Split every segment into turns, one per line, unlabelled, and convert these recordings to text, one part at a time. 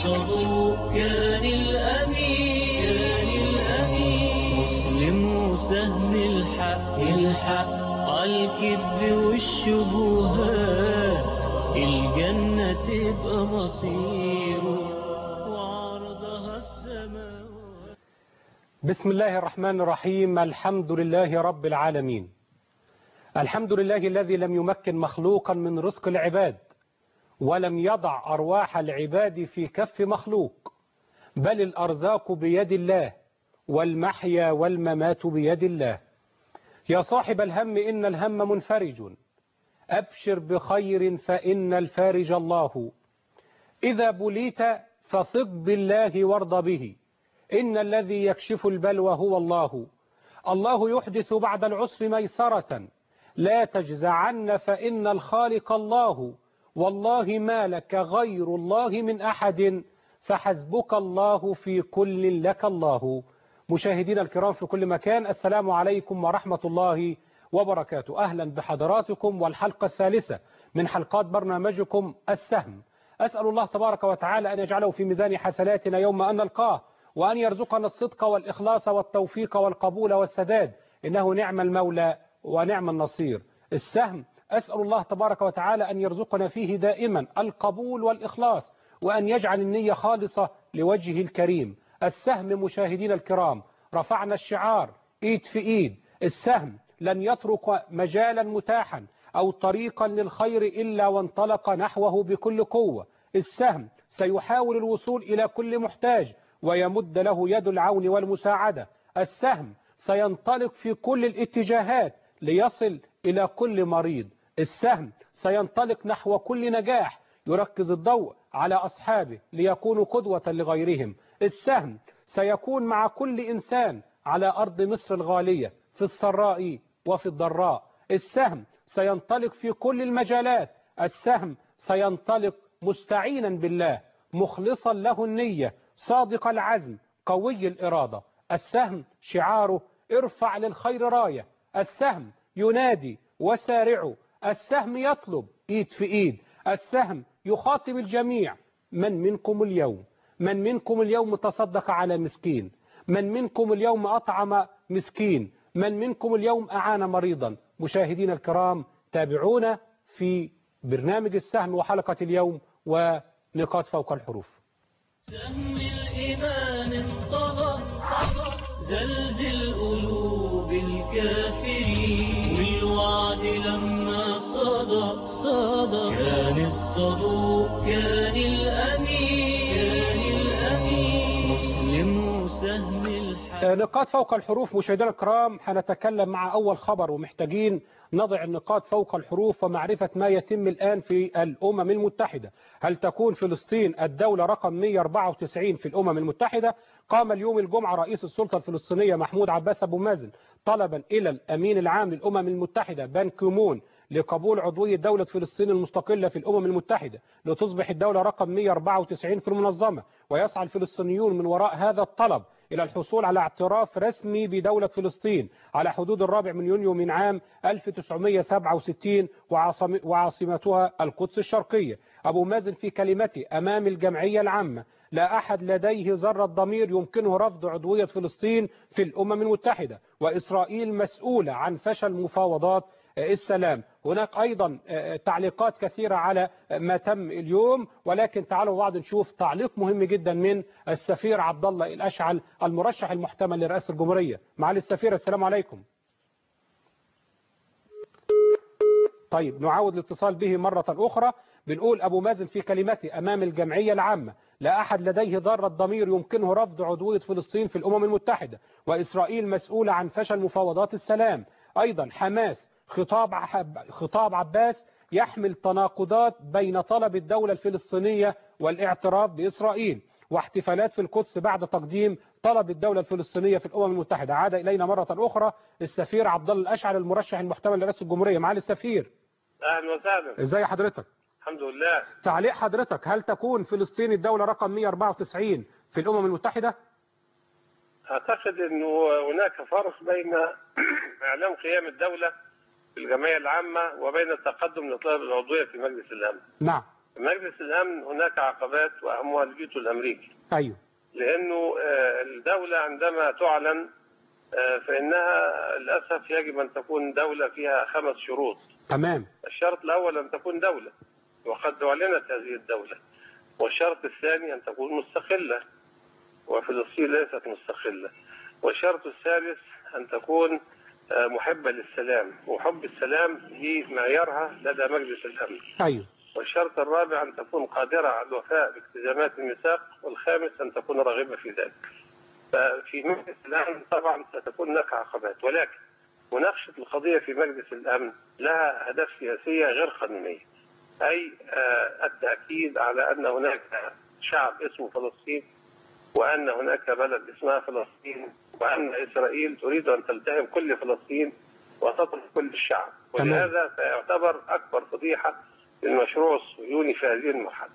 الصدوق كان الأمين كان الأمين مسلم وسهم الحق الحق الكذب والشبهات الجنة تبقى مصيره وعرضها السماوات
بسم الله الرحمن الرحيم الحمد لله رب العالمين الحمد لله الذي لم يمكن مخلوقا من رزق العباد ولم يضع أرواح العباد في كف مخلوق بل الأرزاق بيد الله والمحيا والممات بيد الله يا صاحب الهم إن الهم منفرج أبشر بخير فإن الفارج الله إذا بليت فثق بالله وارض به إن الذي يكشف البلوى هو الله الله يحدث بعد العسر ميسرة لا تجزعن فإن الخالق الله والله ما لك غير الله من أحد فحسبك الله في كل لك الله مشاهدينا الكرام في كل مكان السلام عليكم ورحمة الله وبركاته أهلا بحضراتكم والحلقة الثالثة من حلقات برنامجكم السهم أسأل الله تبارك وتعالى أن يجعله في ميزان حسناتنا يوم أن نلقاه وأن يرزقنا الصدق والإخلاص والتوفيق والقبول والسداد إنه نعم المولى ونعم النصير السهم أسأل الله تبارك وتعالى أن يرزقنا فيه دائما القبول والإخلاص وأن يجعل النية خالصة لوجهه الكريم السهم مشاهدين الكرام رفعنا الشعار إيد في إيد السهم لن يترك مجالا متاحا أو طريقا للخير إلا وانطلق نحوه بكل قوة السهم سيحاول الوصول إلى كل محتاج ويمد له يد العون والمساعدة السهم سينطلق في كل الاتجاهات ليصل إلى كل مريض السهم سينطلق نحو كل نجاح يركز الضوء على أصحابه ليكونوا قدوة لغيرهم السهم سيكون مع كل إنسان على أرض مصر الغالية في السراء وفي الضراء السهم سينطلق في كل المجالات السهم سينطلق مستعينا بالله مخلصا له النية صادق العزم قوي الإرادة السهم شعاره ارفع للخير راية السهم ينادي وسارعوا السهم يطلب ايد في ايد السهم يخاطب الجميع من منكم اليوم من منكم اليوم تصدق على مسكين من منكم اليوم أطعم مسكين من منكم اليوم أعان مريضا مشاهدين الكرام تابعونا في برنامج السهم وحلقة اليوم ونقاط فوق الحروف
سهم الإيمان انطغى زلزل قلوب الكافرين والوعد لما صدى صدى كان الصدوق كان الأمين كان الأمين مسلم وسهم الحق
نقاط فوق الحروف مشاهدينا الكرام هنتكلم مع أول خبر ومحتاجين نضع النقاط فوق الحروف ومعرفة ما يتم الآن في الأمم المتحدة هل تكون فلسطين الدولة رقم 194 في الأمم المتحدة قام اليوم الجمعة رئيس السلطة الفلسطينية محمود عباس أبو مازن طلبا إلى الأمين العام للأمم المتحدة بان كيمون لقبول عضوية دولة فلسطين المستقلة في الأمم المتحدة لتصبح الدولة رقم 194 في المنظمة ويسعى الفلسطينيون من وراء هذا الطلب إلى الحصول على اعتراف رسمي بدولة فلسطين على حدود الرابع من يونيو من عام 1967 وعاصم وعاصمتها القدس الشرقية أبو مازن في كلمته أمام الجمعية العامة لا أحد لديه ذرة ضمير يمكنه رفض عضوية فلسطين في الأمم المتحدة وإسرائيل مسؤولة عن فشل مفاوضات السلام هناك أيضا تعليقات كثيرة على ما تم اليوم ولكن تعالوا بعض نشوف تعليق مهم جدا من السفير عبد الله الأشعل المرشح المحتمل لرئاسة الجمهورية معالي السفير السلام عليكم طيب نعاود الاتصال به مرة أخرى بنقول أبو مازن في كلمته أمام الجمعية العامة لا أحد لديه ذرة ضمير يمكنه رفض عضوية فلسطين في الأمم المتحدة وإسرائيل مسؤولة عن فشل مفاوضات السلام أيضا حماس خطاب خطاب عباس يحمل تناقضات بين طلب الدولة الفلسطينية والاعتراف بإسرائيل واحتفالات في القدس بعد تقديم طلب الدولة الفلسطينية في الأمم المتحدة عاد إلينا مرة أخرى السفير عبد الله الأشعل المرشح المحتمل لرئاسة الجمهورية معالي السفير
اهلا وسهلا
ازاي حضرتك
الحمد لله
تعليق حضرتك هل تكون فلسطين الدولة رقم 194 في الأمم المتحدة
اعتقد انه هناك فرق بين اعلام قيام الدوله في الجمعيه العامه وبين التقدم لطلب العضويه في مجلس الامن
نعم
مجلس الامن هناك عقبات واهمها الفيتو الامريكي
أيوه
لانه آه، الدوله عندما تعلن آه، فانها للاسف يجب ان تكون دوله فيها خمس شروط
تمام
الشرط الاول ان تكون دوله وقد اعلنت هذه الدوله والشرط الثاني ان تكون مستقله وفلسطين ليست مستقله والشرط الثالث ان تكون آه، محبه للسلام وحب السلام دي معيارها لدى مجلس الامن
أيوه
والشرط الرابع أن تكون قادرة على الوفاء بالتزامات الميثاق والخامس أن تكون راغبة في ذلك ففي مجلس الأمن طبعا ستكون هناك عقبات ولكن مناقشة القضية في مجلس الأمن لها أهداف سياسية غير قانونية أي آه، التأكيد على أن هناك شعب اسمه فلسطين وأن هناك بلد اسمها فلسطين وأن إسرائيل تريد أن تلتهم كل فلسطين وتطرد كل الشعب
تمام.
ولهذا سيعتبر أكبر فضيحة للمشروع الصهيوني في هذه المرحلة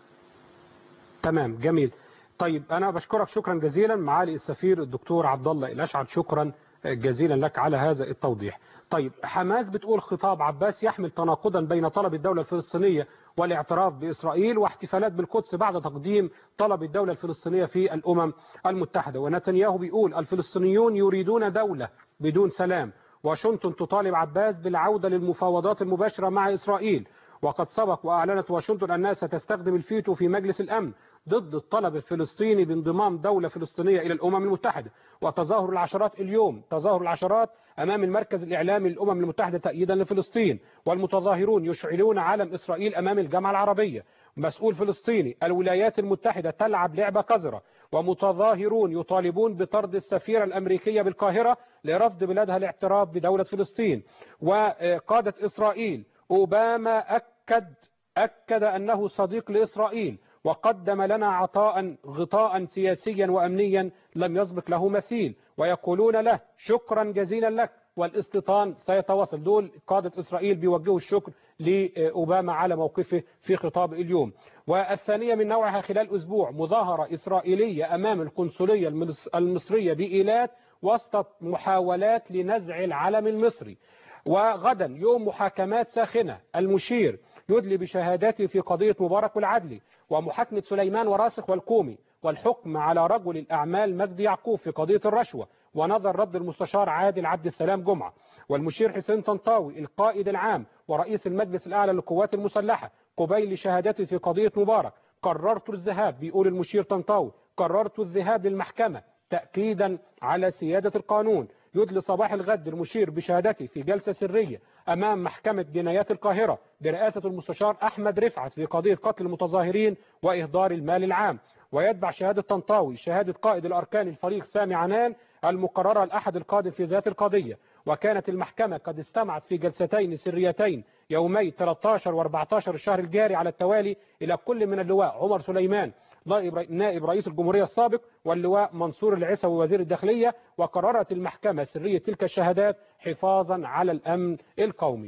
تمام جميل طيب أنا بشكرك شكرا جزيلا معالي السفير الدكتور عبد الله الأشعث شكرا جزيلا لك على هذا التوضيح طيب حماس بتقول خطاب عباس يحمل تناقضا بين طلب الدولة الفلسطينية والاعتراف بإسرائيل واحتفالات بالقدس بعد تقديم طلب الدولة الفلسطينية في الأمم المتحدة ونتنياهو بيقول الفلسطينيون يريدون دولة بدون سلام واشنطن تطالب عباس بالعودة للمفاوضات المباشرة مع إسرائيل وقد سبق وأعلنت واشنطن أنها ستستخدم الفيتو في مجلس الأمن ضد الطلب الفلسطيني بانضمام دولة فلسطينية إلى الأمم المتحدة وتظاهر العشرات اليوم تظاهر العشرات أمام المركز الإعلامي للأمم المتحدة تأييدا لفلسطين والمتظاهرون يشعلون علم إسرائيل أمام الجامعة العربية مسؤول فلسطيني الولايات المتحدة تلعب لعبة قذرة ومتظاهرون يطالبون بطرد السفيرة الأمريكية بالقاهرة لرفض بلادها الاعتراف بدولة فلسطين وقادة إسرائيل أوباما أكد أكد أنه صديق لإسرائيل وقدم لنا عطاء غطاء سياسيا وأمنيا لم يسبق له مثيل ويقولون له شكرا جزيلا لك والاستيطان سيتواصل دول قادة إسرائيل بيوجهوا الشكر لأوباما على موقفه في خطاب اليوم والثانية من نوعها خلال أسبوع مظاهرة إسرائيلية أمام القنصلية المص- المصرية بإيلات وسط محاولات لنزع العلم المصري وغدا يوم محاكمات ساخنة المشير يدلي بشهاداته في قضية مبارك والعدلي ومحاكمة سليمان وراسخ والكومي والحكم على رجل الأعمال مجدي يعقوب في قضية الرشوة ونظر رد المستشار عادل عبد السلام جمعة والمشير حسين طنطاوي القائد العام ورئيس المجلس الأعلى للقوات المسلحة قبيل شهادته في قضية مبارك قررت الذهاب بيقول المشير طنطاوي قررت الذهاب للمحكمة تأكيدا على سيادة القانون يدلي صباح الغد المشير بشهادته في جلسة سرية أمام محكمة جنايات القاهرة برئاسة المستشار أحمد رفعت في قضية قتل المتظاهرين وإهدار المال العام ويتبع شهادة طنطاوي شهادة قائد الأركان الفريق سامي عنان المقررة الأحد القادم في ذات القضية وكانت المحكمة قد استمعت في جلستين سريتين يومي 13 و14 الشهر الجاري على التوالي إلى كل من اللواء عمر سليمان نائب رئي- نائب رئيس الجمهورية السابق واللواء منصور العسوي وزير الداخلية وقررت المحكمة سرية تلك الشهادات حفاظا على الأمن القومي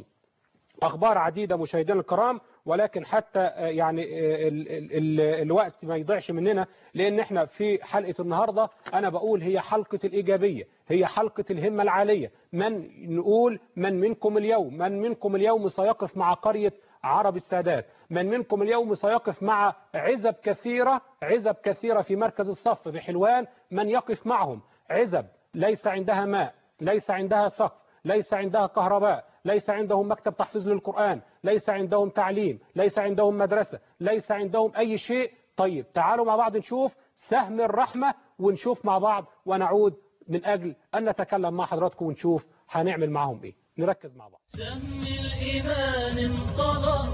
اخبار عديده مشاهدينا الكرام ولكن حتى آه، يعني آه، ال ال ال الوقت ما يضيعش مننا لان احنا في حلقه النهارده انا بقول هي حلقه الايجابيه هي حلقه الهمه العاليه من نقول من منكم اليوم من منكم اليوم سيقف مع قريه عرب السادات من منكم اليوم سيقف مع عزب كثيره عزب كثيره في مركز الصف بحلوان من يقف معهم عزب ليس عندها ماء ليس عندها سقف ليس عندها كهرباء ليس عندهم مكتب تحفيظ للقرآن ليس عندهم تعليم ليس عندهم مدرسة ليس عندهم أي شيء طيب تعالوا مع بعض نشوف سهم الرحمة ونشوف مع بعض ونعود من أجل أن نتكلم مع حضراتكم ونشوف هنعمل معهم إيه نركز مع بعض
سهم الإيمان انطلق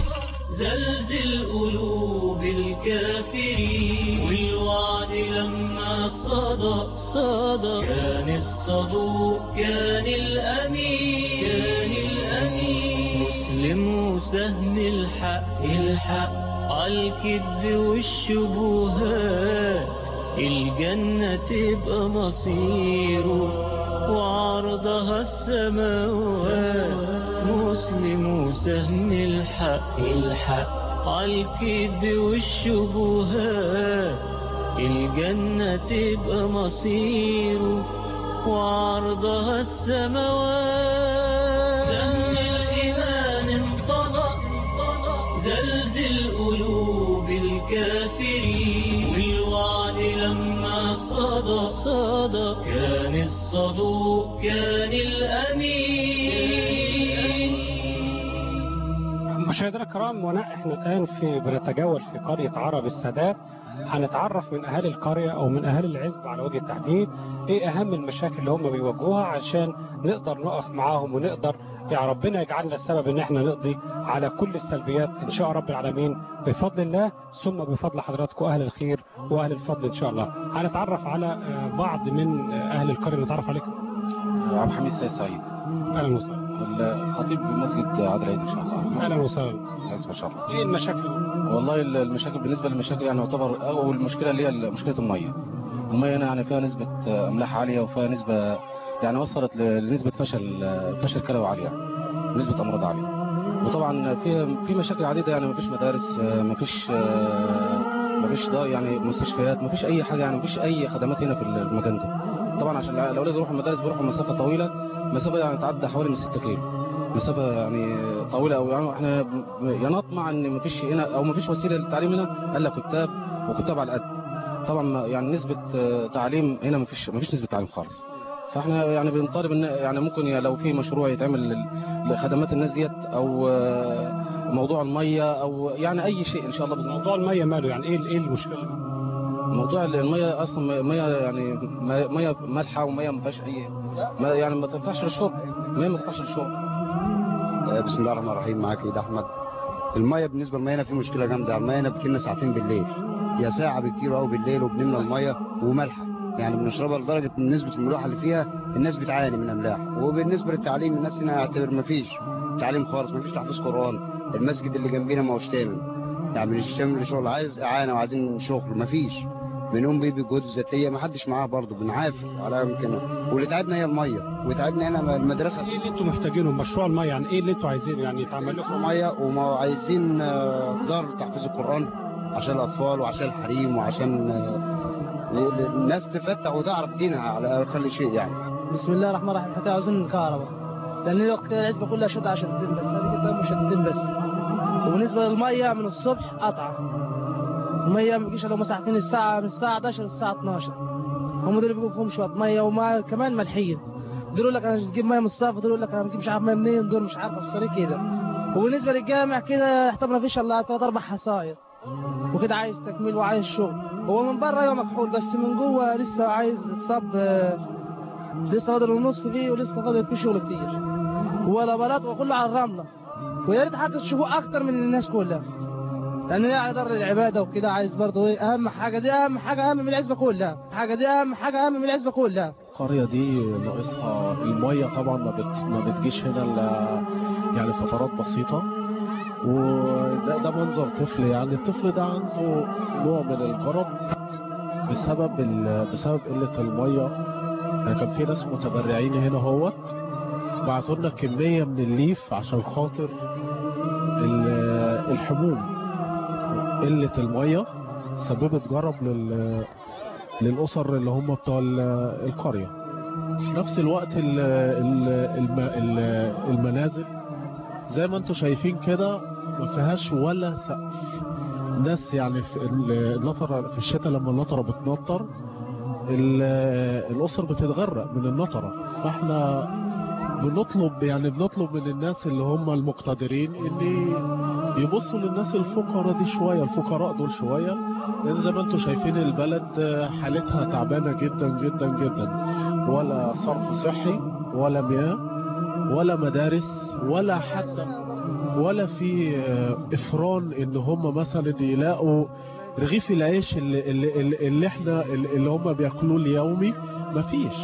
زلزل قلوب الكافرين والوعد لما صدى صدى كان الصدوق كان الأمين كان الأمين مسلم وسهم الحق الحق عالكذب والشبهات الجنة تبقى مصيره وعرضها السماوات مسلم وسهم الحق الحق عالكذب والشبهات الجنة تبقى مصيره وعرضها السماوات سهم الإيمان انطلق زلزل قلوب الكافرين والوعد لما صدى صدى كان الصدوق كان الأمين
مشاهدينا الكرام وانا احنا الان في بنتجول في قريه عرب السادات هنتعرف من اهالي القريه او من اهالي العزب على وجه التحديد ايه اهم المشاكل اللي هم بيواجهوها عشان نقدر نقف معاهم ونقدر يا ربنا يجعلنا السبب ان احنا نقضي على كل السلبيات ان شاء رب العالمين بفضل الله ثم بفضل حضراتكم اهل الخير واهل الفضل ان شاء الله هنتعرف على آه، بعض من آه، اهل القريه نتعرف عليكم
عبد الحميد سيد سعيد
اهلا وسهلا
الخطيب بمسجد عادل عيد ان شاء الله
اهلا وسهلا
بس ما شاء الله
ايه المشاكل
والله المشاكل بالنسبه للمشاكل يعني يعتبر اول مشكله اللي هي مشكله الميه الميه هنا يعني فيها نسبه املاح عاليه وفيها نسبه يعني وصلت ل- لنسبه فشل فشل كلوي عاليه نسبه امراض عاليه وطبعا في في مشاكل عديده يعني مفيش مدارس مفيش مفيش دا يعني مستشفيات مفيش اي حاجه يعني مفيش اي خدمات هنا في المكان ده طبعا عشان الاولاد يروحوا المدارس بيروحوا مسافه طويله مسافه يعني تعدى حوالي من 6 كيلو مسافه يعني طويله قوي يعني احنا ب- يا نطمع ان مفيش هنا او مفيش وسيله للتعليم هنا الا كتاب وكتاب على القد طبعا ما- يعني نسبه آه، تعليم هنا مفيش مفيش نسبه تعليم خالص فاحنا يعني بنطالب ان يعني ممكن يا لو في مشروع يتعمل لل- لخدمات الناس ديت او آه، موضوع الميه او يعني اي شيء ان شاء الله باذن الله
موضوع الميه ماله يعني ايه ايه المشكله
موضوع الميه اصلا ميه يعني ميه مالحه وميه ما فيهاش اي ما يعني ما تنفعش للشرب ميه ما تنفعش للشرب
آه، بسم الله الرحمن الرحيم معاك ايد احمد الميه بالنسبه للميه هنا في مشكله جامده الميه هنا بتجيلنا ساعتين بالليل يا ساعه بكتير قوي بالليل وبنملى الميه ومالحه يعني بنشربها لدرجه ان نسبه الملوحه اللي فيها الناس بتعاني من املاح وبالنسبه للتعليم الناس هنا يعتبر ما فيش تعليم خالص ما فيش تحفيظ قران المسجد اللي جنبينا ما هوش تامن يعني مش تامن لشغل عايز اعانه وعايزين شغل ما فيش بنقوم بيه بجهود ذاتيه ما حدش معاه برضه بنعافر على يمكنه واللي تعبنا هي الميه وتعبنا هنا المدرسه
ايه اللي انتوا محتاجينه مشروع الميه يعني ايه اللي انتوا عايزينه يعني يتعمل لكم
ميه وما عايزين آه، دار تحفيظ القرآن عشان الأطفال وعشان الحريم وعشان آه، ل- ل- الناس تفتح وتعرف دينها على أقل شيء يعني
بسم الله الرحمن الرحيم حتى عاوزين الكهرباء لان الوقت العزبه كلها شد على شدتين بس هذه قدام شدتين بس وبالنسبه للميه من الصبح قطعه الميه ما بيجيش الا ساعتين الساعه من الساعه 11 للساعه 12 هم دول بيجيبوا فيهم شويه ميه وما كمان ملحيه دول يقول لك انا بجيب ميه من الصرف دول يقول لك انا بجيب مش عارف ميه منين دول مش عارف افصل كده وبالنسبه للجامع كده يحتاج ما فيش الا ثلاث اربع حصاير وكده عايز تكميل وعايز شغل هو من بره ايوه مكحول بس من جوه لسه عايز تصب آه، لسه فاضل النص فيه ولسه فاضل فيه شغل كتير ولا بلاط وكله على الرمله ويا ريت حتى تشوفوه اكتر من الناس كلها لان هي على دار العباده وكده عايز برضه ايه اهم حاجه دي اهم حاجه اهم من العزبه كلها حاجه دي اهم حاجه اهم من العزبه كلها
القرية دي ناقصها المية طبعا ما, بت... ما بتجيش هنا الا يعني فترات بسيطة وده ده منظر طفل يعني الطفل ده عنده نوع من الجرب بسبب ال... بسبب قلة المية يعني كان في ناس متبرعين هنا هوت بعتوا لنا كمية من الليف عشان خاطر ال- الحموم قلة المية سببت جرب لل... للأسر اللي هم بتوع ال- القرية في نفس الوقت ال ال الم ال المنازل زي ما انتم شايفين كده ما فيهاش ولا سقف ناس يعني في ال- النطرة في الشتاء لما النطرة بتنطر ال- الأسر بتتغرق من النطرة فاحنا بنطلب يعني بنطلب من الناس اللي هم المقتدرين ان يبصوا للناس الفقراء دي شوية الفقراء دول شوية لان زي ما انتم شايفين البلد حالتها تعبانة جدا جدا جدا ولا صرف صحي ولا مياه ولا مدارس ولا حتى ولا في افران ان هم مثلا يلاقوا رغيف العيش اللي, اللي, اللي, اللي احنا اللي هم بياكلوه اليومي مفيش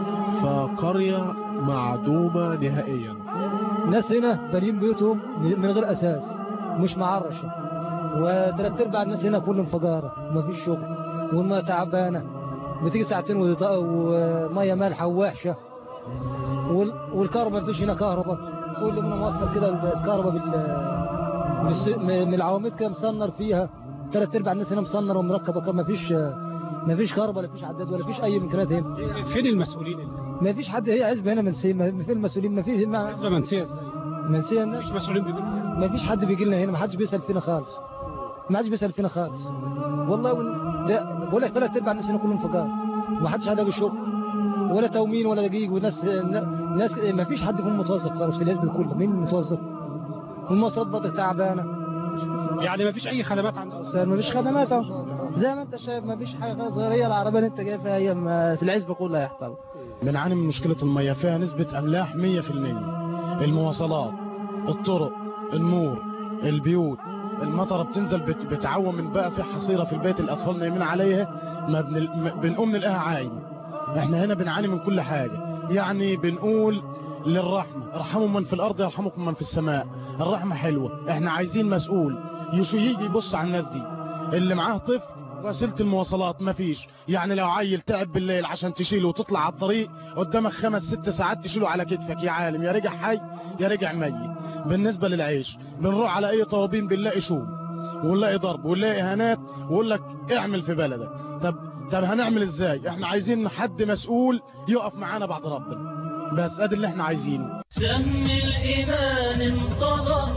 فقرية معدومة نهائيا
الناس هنا بانيين بيوتهم من غير اساس مش معرشه وثلاث ارباع الناس هنا كلهم فقاره ومفيش شغل والميه تعبانه بتيجي ساعتين ويط- وميه مالحه ووحشه وال- والكهرباء مفيش هنا كهرباء كل ما موصل كده الكهرباء بال بالس- من العواميد كده مسنر فيها ثلاث ارباع الناس هنا مسنر ومركبه كده مفيش مفيش كهرباء ولا فيش عداد ولا فيش اي امكانيات هنا
فين المسؤولين
ما فيش حد هي عزبه هنا منسيه ما فين المسؤولين ما فيش ما
منسيه ازاي
منسيه الناس
مش مسؤولين بيقولوا
ما فيش حد بيجي لنا هنا ما حدش بيسال فينا خالص ما حدش بيسال فينا خالص والله وال- ده بقول لك ثلاث ارباع الناس هنا كلهم فقراء ما حدش هيلاقي شغل ولا تومين ولا دقيق وناس ناس ما فيش حد فيهم متوظف خالص في الحزب كله مين متوظف والمواصلات برضه تعبانه
يعني ما فيش اي خدمات عند
أستاذ ما فيش خدمات اهو زي ما انت شايف ما فيش حاجه خالص غير هي العربيه اللي انت جاي فيها هي ما- في العزبه كلها يحتوي
بنعاني من مشكلة المية فيها نسبة أملاح 100% المواصلات الطرق النور البيوت المطرة بتنزل بت- بتعوم من بقى في حصيرة في البيت الأطفال نايمين عليها ما بن... ما- بنقوم نلاقيها عايمة احنا هنا بنعاني من كل حاجة يعني بنقول للرحمة ارحموا من في الأرض يرحمكم من في السماء الرحمة حلوة احنا عايزين مسؤول يشو يجي يبص على الناس دي اللي معاه طفل وسيله المواصلات مفيش يعني لو عيل تعب بالليل عشان تشيله وتطلع على الطريق قدامك خمس ست ساعات تشيله على كتفك يا عالم يا رجع حي يا رجع ميت بالنسبه للعيش بنروح على اي طوابين بنلاقي شوم ونلاقي ضرب ونلاقي اهانات ويقول لك اعمل في بلدك طب طب هنعمل ازاي احنا عايزين حد مسؤول يقف معانا بعد ربنا بس ادي اللي احنا عايزينه
سهم الإيمان انطلق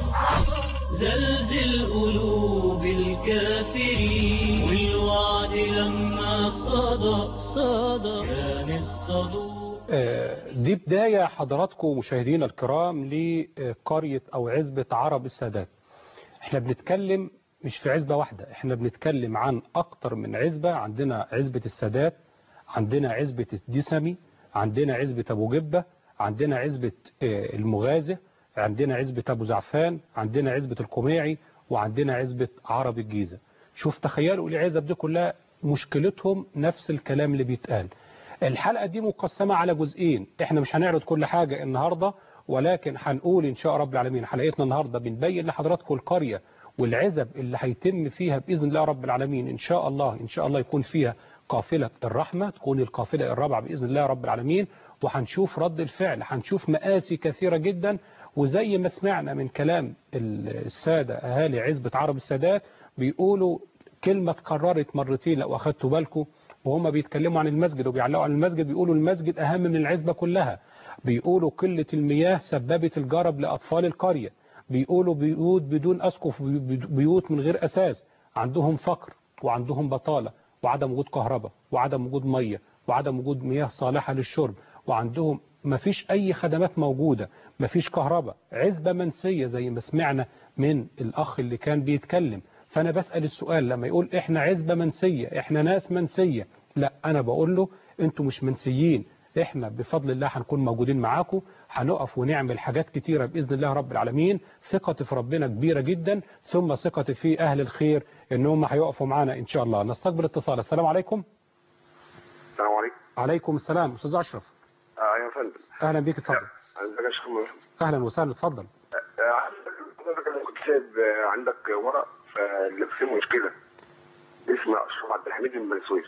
زلزل قلوب الكافرين والوعد لما صدى صدى كان الصدوق
آه، دي بداية حضراتكم مشاهدينا الكرام لقرية أو عزبة عرب السادات احنا بنتكلم مش في عزبة واحدة احنا بنتكلم عن أكتر من عزبة عندنا عزبة السادات عندنا عزبة الدسمي عندنا عزبة أبو جبة عندنا عزبة آه، المغازة عندنا عزبة أبو زعفان عندنا عزبة القميعي وعندنا عزبة عرب الجيزة شوف تخيلوا العزب دي كلها مشكلتهم نفس الكلام اللي بيتقال الحلقة دي مقسمة على جزئين احنا مش هنعرض كل حاجة النهاردة ولكن هنقول ان شاء رب العالمين حلقتنا النهاردة بنبين لحضراتكم القرية والعزب اللي هيتم فيها بإذن الله رب العالمين ان شاء الله ان شاء الله يكون فيها قافلة الرحمة تكون القافلة الرابعة بإذن الله رب العالمين وهنشوف رد الفعل هنشوف مآسي كثيرة جدا وزي ما سمعنا من كلام السادة أهالي عزبة عرب السادات بيقولوا كلمة اتكررت مرتين لو أخدتوا بالكم وهم بيتكلموا عن المسجد وبيعلقوا عن المسجد بيقولوا المسجد أهم من العزبة كلها بيقولوا قلة المياه سببت الجرب لأطفال القرية بيقولوا بيوت بدون أسقف بيوت من غير أساس عندهم فقر وعندهم بطالة وعدم وجود كهرباء وعدم وجود مية وعدم وجود مياه صالحة للشرب وعندهم مفيش أي خدمات موجودة مفيش كهرباء عزبة منسية زي ما سمعنا من الأخ اللي كان بيتكلم فأنا بسأل السؤال لما يقول إحنا عزبة منسية إحنا ناس منسية لا أنا بقول له أنتوا مش منسيين إحنا بفضل الله هنكون موجودين معاكم هنقف ونعمل حاجات كتيرة بإذن الله رب العالمين ثقتي في ربنا كبيرة جدا ثم ثقتي في أهل الخير إن هم هيقفوا معانا إن شاء الله نستقبل اتصال السلام عليكم
السلام عليكم
عليكم السلام أستاذ أشرف
اه يا فندم
أهلا بيك اتفضل
عندك يا شيخ محمد.
أهلا وسهلا اتفضل
آه، حضرتك انا كنت سايب آه، عندك ورق فاللي فيه مشكله اسمه اشرف عبد الحميد من بني سويف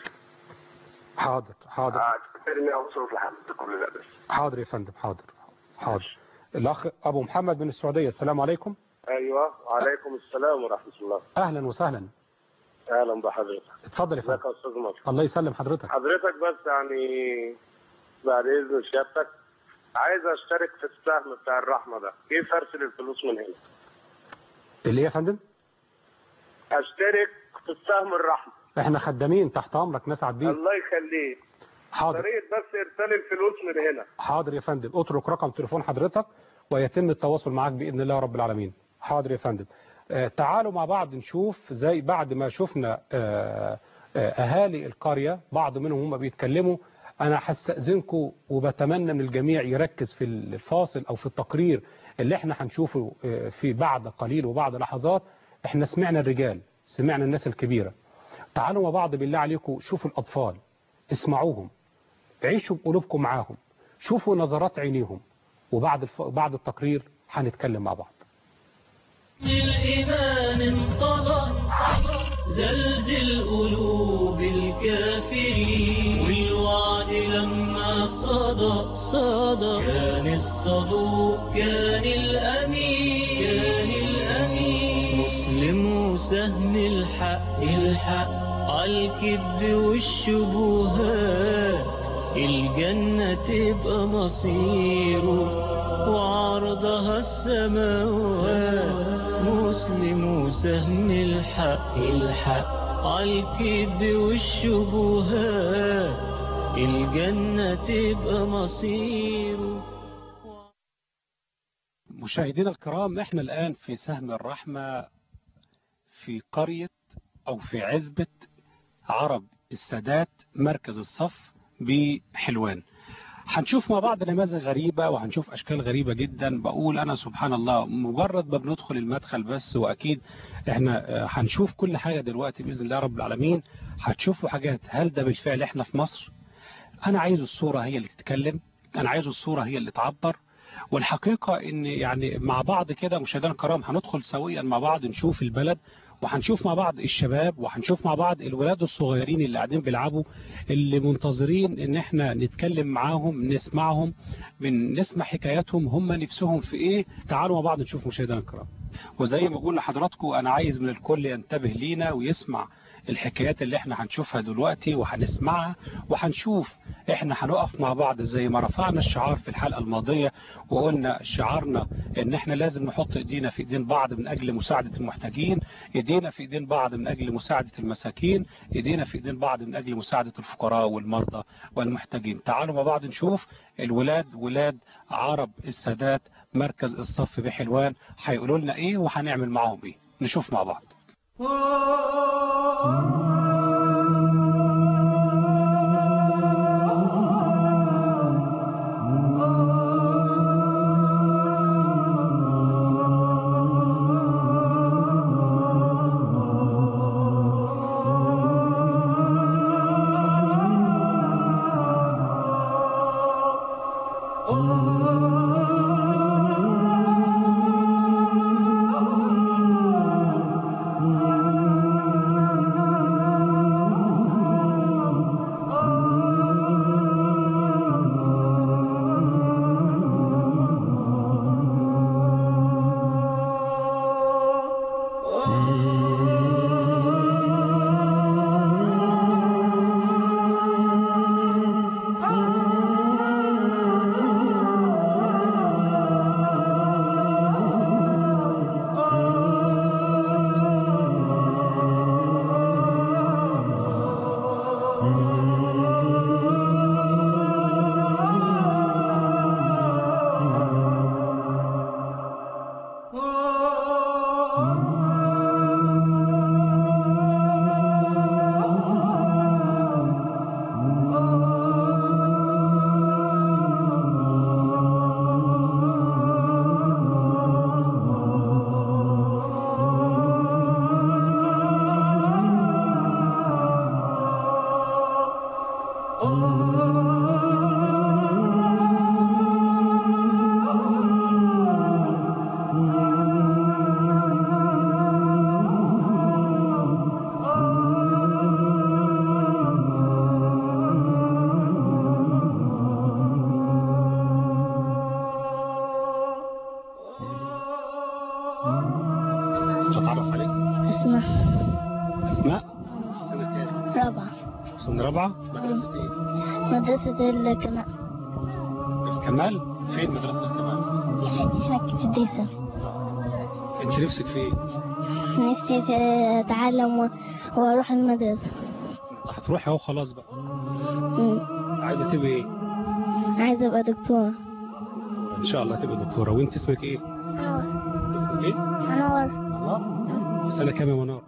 حاضر حاضر
اه تفتكر اني اوصل لحضرتك ولا لا بس
حاضر يا فندم حاضر حاضر الأخ أبو محمد من السعودية السلام عليكم
ايوه وعليكم السلام ورحمه الله
أهلا وسهلا
اهلا بحضرتك
اتفضل يا
ازيك
فندم
يا استاذ مصر
الله يسلم حضرتك
حضرتك بس يعني بعد اذن سيادتك عايز اشترك في السهم بتاع الرحمه ده كيف ارسل الفلوس من هنا
اللي يا فندم
اشترك في السهم الرحمه
احنا خدامين تحت أمرك نسعد بيك
الله يخليك
حاضر
طريقه بس ارسال الفلوس من هنا
حاضر يا فندم اترك رقم تليفون حضرتك ويتم التواصل معاك بإذن الله رب العالمين حاضر يا فندم آه تعالوا مع بعض نشوف زي بعد ما شفنا آه آه أهالي القرية بعض منهم هم بيتكلموا أنا هستأذنكم وبتمنى من الجميع يركز في الفاصل أو في التقرير اللي احنا هنشوفه آه في بعد قليل وبعد لحظات احنا سمعنا الرجال سمعنا الناس الكبيرة تعالوا مع بعض بالله عليكم شوفوا الأطفال اسمعوهم عيشوا بقلوبكم معاهم شوفوا نظرات عينيهم وبعد الف... بعد التقرير هنتكلم مع بعض
الإيمان انطلق زلزل قلوب الكافرين والوعد لما صدى صدى كان الصدوق كان الأمين كان الأمين مسلم وسهم الحق الحق عالكذب والشبهات الجنة تبقى مصيره وعرضها السماوات مسلم سهم الحق الحق عالكذب والشبهات الجنة تبقى مصيره
مشاهدينا الكرام احنا الآن في سهم الرحمة في قرية أو في عزبة عرب السادات مركز الصف بحلوان هنشوف مع بعض نماذج غريبة وهنشوف أشكال غريبة جدا بقول أنا سبحان الله مجرد ما بندخل المدخل بس وأكيد إحنا آه، هنشوف كل حاجة دلوقتي بإذن الله رب العالمين هتشوفوا حاجات هل ده بالفعل إحنا في مصر أنا عايز الصورة هي اللي تتكلم أنا عايز الصورة هي اللي تعبر والحقيقة ان يعني مع بعض كده مشاهدينا الكرام هندخل سويا مع بعض نشوف البلد وهنشوف مع بعض الشباب وهنشوف مع بعض الولاد الصغيرين اللي قاعدين بيلعبوا اللي منتظرين ان احنا نتكلم معاهم نسمعهم نسمع حكاياتهم هم نفسهم في ايه تعالوا مع بعض نشوف مشاهدينا الكرام وزي ما بقول لحضراتكم انا عايز من الكل ينتبه لينا ويسمع الحكايات اللي احنا هنشوفها دلوقتي وهنسمعها وهنشوف احنا هنقف مع بعض زي ما رفعنا الشعار في الحلقة الماضية وقلنا شعارنا ان احنا لازم نحط ايدينا في ايدين بعض من اجل مساعدة المحتاجين ايدينا في ايدين بعض من اجل مساعدة المساكين ايدينا في ايدين بعض من اجل مساعدة الفقراء والمرضى والمحتاجين تعالوا مع بعض نشوف الولاد ولاد عرب السادات مركز الصف بحلوان هيقولوا لنا ايه وهنعمل معاهم ايه نشوف مع بعض اتعرف عليك
اسمع
اسماء سنة كام
رابعة
سنة رابعة مدرسة ايه
مدرسة الكمال
الكمال فين مدرسة الكمال
هناك في الديسة
انت نفسك في ايه
نفسي أتعلم و- وأروح المدرسة
انت هتروحي اهو خلاص بقى
مم.
عايزة تبقى ايه
عايزة أبقى دكتورة
ان شاء الله تبقى دكتورة وانت اسمك ايه اسمك ايه
أنور
منار سنة كام يا منار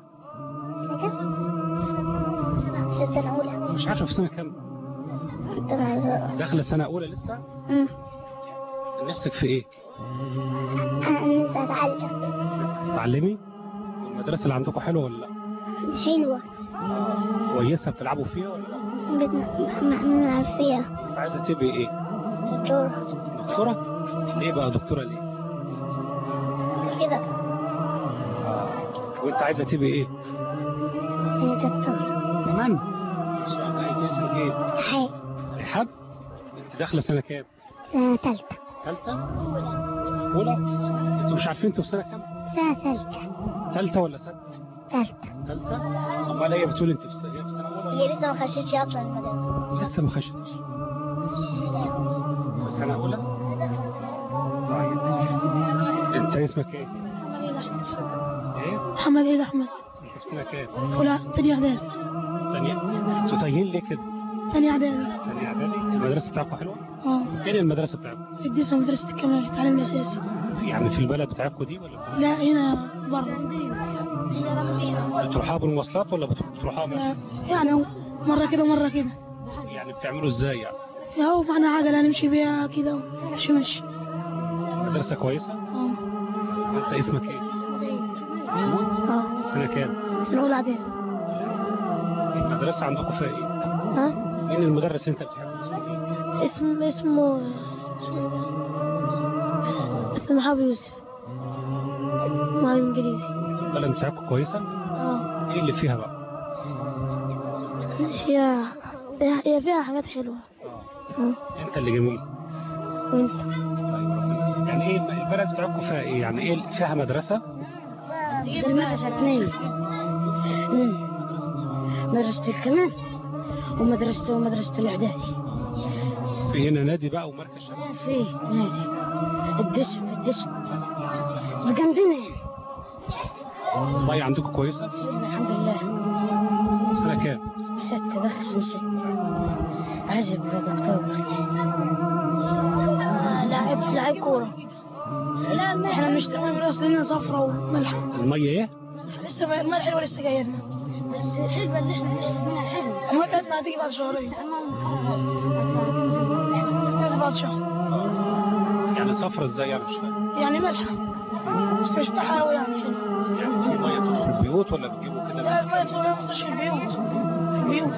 في السنة الأولى
مش عارفة في سنة كام
كنت عايزة
داخلة سنة أولى لسه
مم.
نفسك في ايه
أنا نفسي أتعلم
تتعلمي المدرسة اللي عندكم حلوة ولا لا
حلوة
كويسة بتلعبوا فيها ولا لا
بنلعب فيها
عايزة تبقى ايه
دكتورة
دكتورة ليه بقى دكتورة ليه
كده
وانت عايزة تبقى ايه
هي دكتورة
كمان ما شاء الله انت اسمك ايه
حي
رحاب انت داخلة سنة كام
سنة تالتة
ثالثة أولى انتوا مش عارفين انتوا في سنة كام
سنة تالتة
ثالثة ولا سنة
تالتة
ثالثة امال هي بتقول انت في سنة في سنة أولى
هي لسه ما خشتش أصلا المدرسة
لسه ما خشتش في سنة أولى طيب انت اسمك ايه ايه
محمد عيد أحمد
انت في سنه كام
أولى تاني إعدادي
ثانيه انتوا تايهين ليه كده
تاني إعدادي
ثانيه اعدادي المدرسه بتاعكم حلوه
اه
فين المدرسه بتاعكم
في الديسة مدرسة الكمال التعليم الأساسي
في يعني في البلد بتاعكم دي ولا في-
لا هنا برا
بتروحوها بالمواصلات ولا بتروح- بتروحوها
لا
ماشي؟
يعني مرة كده مرة كده
يعني بتعملوا ازاي يعني
هو معنا عجلة نمشي بيها كده مشي مشي
مدرسه كويسه
اه
انت اسمك ايه
اه
سنه كام
سنة أولى إعدادي
المدرسه عندكم فيها ايه
ها
مين المدرس انت بتحبه اسمه ايه
اسم اسمه اسمه محمد يوسف معلم إنجليزي
البلد بتاعكم كويسه
اه
ايه اللي فيها بقى
فيها فيها- هي فيها حاجات حلوة اه
انت اللي جميل
وانت
يعني ايه البلد بتاعكم فيها ايه يعني ايه فيها مدرسه
المدرسة اتنين مم. مدرسة الكمال ومدرسة ومدرسة الإعدادي
في هنا نادي بقى ومركز شباب
في نادي الدسم في الدسم بجنبنا يعني
الميه عندكم كويسه
الحمد لله
سنه كام
ستة دخل سنة ستة عزب يا دكتور آه، لاعب لاعب كورة
لا احنا بنشتري من اصلنا صفرة وملح
الميه ايه
لسه ما- الملح حلوة لسه جاية لنا
بس الحلبة اللي احنا بنشرب منها حلوة
الملح بتاعتنا هتيجي بعد شهرين لسه بعد شهر
يعني صفرة ازاي يعني مش فاهم
يعني ملحة بس مش ملحة أوي يعني حلو
يعني في ميه تدخل البيوت ولا بتجيبوا كده
لا المية طول ما بتخش البيوت في البيوت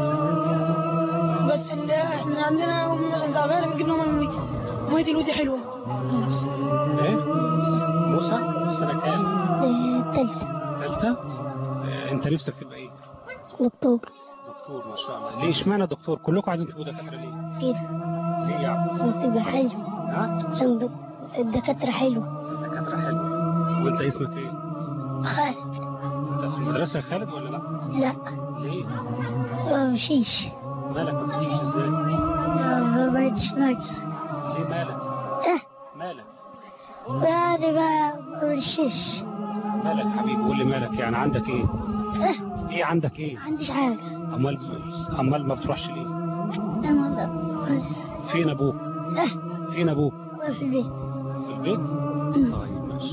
بس اللي احنا عندنا أم مثلا تعبانة بنجيب لهم المية مية الودي حلوة بس.
ايه موسى سنه كام
تالتة
ثالثه آه، انت نفسك تبقى ايه
دكتور
دكتور ما شاء الله ليه اشمعنى دكتور كلكم عايزين تبقوا دكاتره ليه
كده
ليه يعني
عشان تبقى حلو
ها
عشان دك- الدكاترة حلوة
دكاتره حلوه وانت اسمك ايه
خالد
انت في المدرسه يا خالد ولا لا
لا
ليه
ما مشيش
مالك ما بتمشيش ازاي
ما بقتش ناقصة
ليه مالك
اه
مالك
بعد ما ما مشيش
مالك حبيبي قول لي مالك يعني عندك ايه
اه
ايه عندك ايه
ما عنديش حاجة
امال امال ما بتروحش ليه
أنا
فين ابوك
اه
فين ابوك
ما في البيت
في البيت طيب ماشي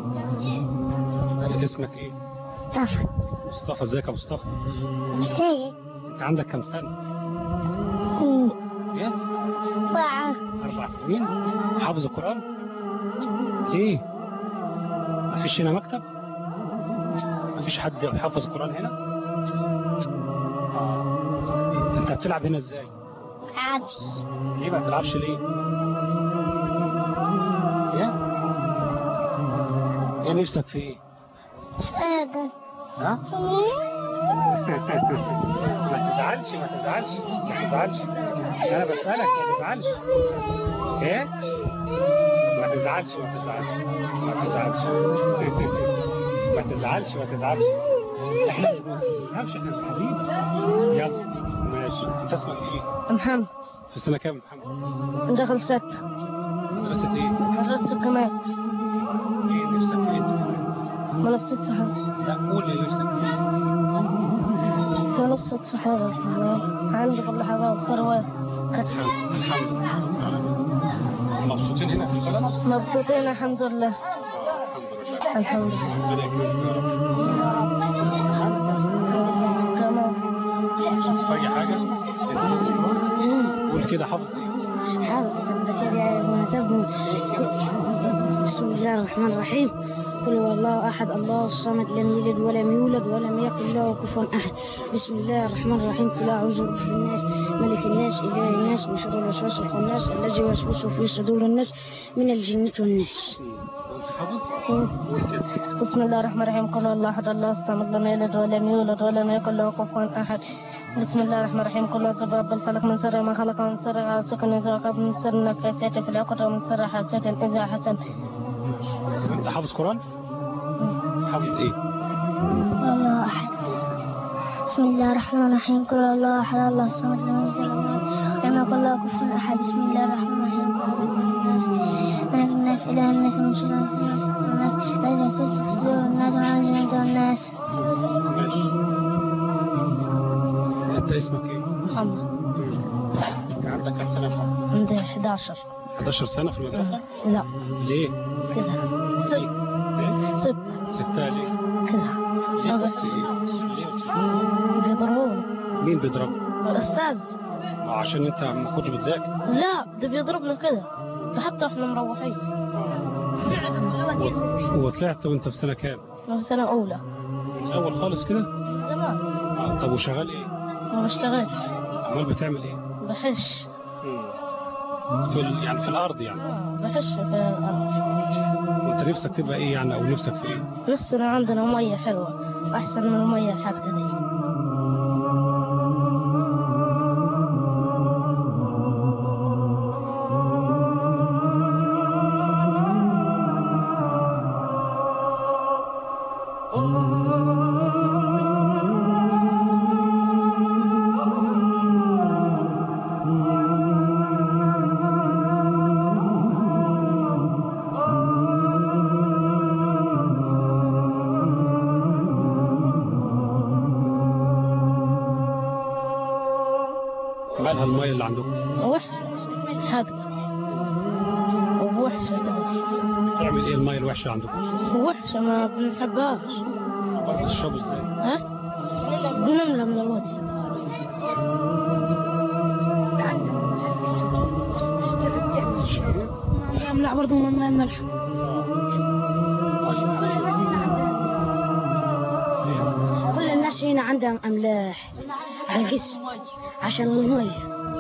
مالك اسمك ايه
مصطفى
مصطفى ازيك يا مصطفى
ازيك
انت عندك كام سنه
مم.
ايه
بقى
اربع سنين حافظ القران ليه مفيش هنا مكتب مفيش حد حافظ القران هنا آه. انت بتلعب هنا ازاي
عبس
ليه ما بتلعبش ليه ايه ايه نفسك في ايه
حاجة
ها ما تزعلش ما تزعلش ما تزعلش انا بسألك ما تزعلش ايه ما تزعلش ما تزعلش ما تزعلش ما تزعلش ما تزعلش احنا مش بنفهمش احنا صحابين يلا ماشي انت اسمك ايه
محمد
في سنة كام يا محمد
دخل ستة
مدرسة ايه
مدرسة الكمال
ايه نفسك في ايه
مدرسة الصحابة
لا قول لي نفسك في ايه
مدرسة الصحابة عندي كل حاجة ثروات كتحة
الحمد لله مبسوطين هنا في البلد
مبسوطين الحمد لله الحمد لله
ربنا يكرمك يا رب
كمان
في اي حاجه قول كده حافظ ايه
حافظ بكده مناسبة بسم الله الرحمن الرحيم قل هو الله أحد الله الصمد لم يلد ولم يولد ولم يكن له كفوا أحد بسم الله الرحمن الرحيم قل أعوذ برب الناس ملك الناس إله الناس من شر الوسواس الخناس الذي يوسوس في صدور الناس من الجنة والناس
وانت حافظ قول كده
بسم الله الرحمن الرحيم قل هو الله أحد الله الصمد لم يلد ولم يولد ولم يكن له كفوا أحد بسم الله الرحمن الرحيم قل أعوذ برب الفلق من شر ما خلق من شر غاسق إذا وقب من شر النفاثات في العقد ومن شر حاسد إذا حسد
انت حافظ قران حافظ ايه
الله أحد
بسم الله الرحمن الرحيم قل هو الله احد الله الصمد لم يلد ولم يولد ولم يكن له كفوا احد بسم الله الرحمن الرحيم ملك الناس اله الناس من شر الناس الذي يسوس في الصدور الناس وعن جنة الناس
انت اسمك ايه؟
محمد
انت عندك كام سنة يا محمد؟
عندي 11
11 سنة في المدرسة؟
لا
ليه؟
كده
ليه؟
ست
سبتها ليه؟
كده
ليه
ما
بس
بس
ليه؟
بيضربوني
مين بيضربك؟
الأستاذ
ما عشان انت ما كنتش بتذاكر
لا ده بيضربنا كده ده حتى احنا مروحين
وطلعت وانت في سنة كام؟
في سنة أولى
الأول خالص كده؟
زمان
آه، طب وشغال ايه؟
ما بشتغلش
عمال بتعمل ايه؟
بحش
في ال... يعني في الأرض يعني
بحش في الأرض
وانت نفسك تبقى ايه يعني أو نفسك في ايه؟
نفسنا عندنا مية حلوة أحسن من المية الحادقة دي
مالها المية اللي عندكم؟
وحشة حادقة ووحشة كده
بتعمل ايه المية الوحشة عندكم؟
وحشة ما بنحبهاش
بتشربوا ازاي؟
ها؟ بنملى من الوجه
لا برضه من الماء الملح
كل الناس هنا عندهم أملاح على الجسم عشان المية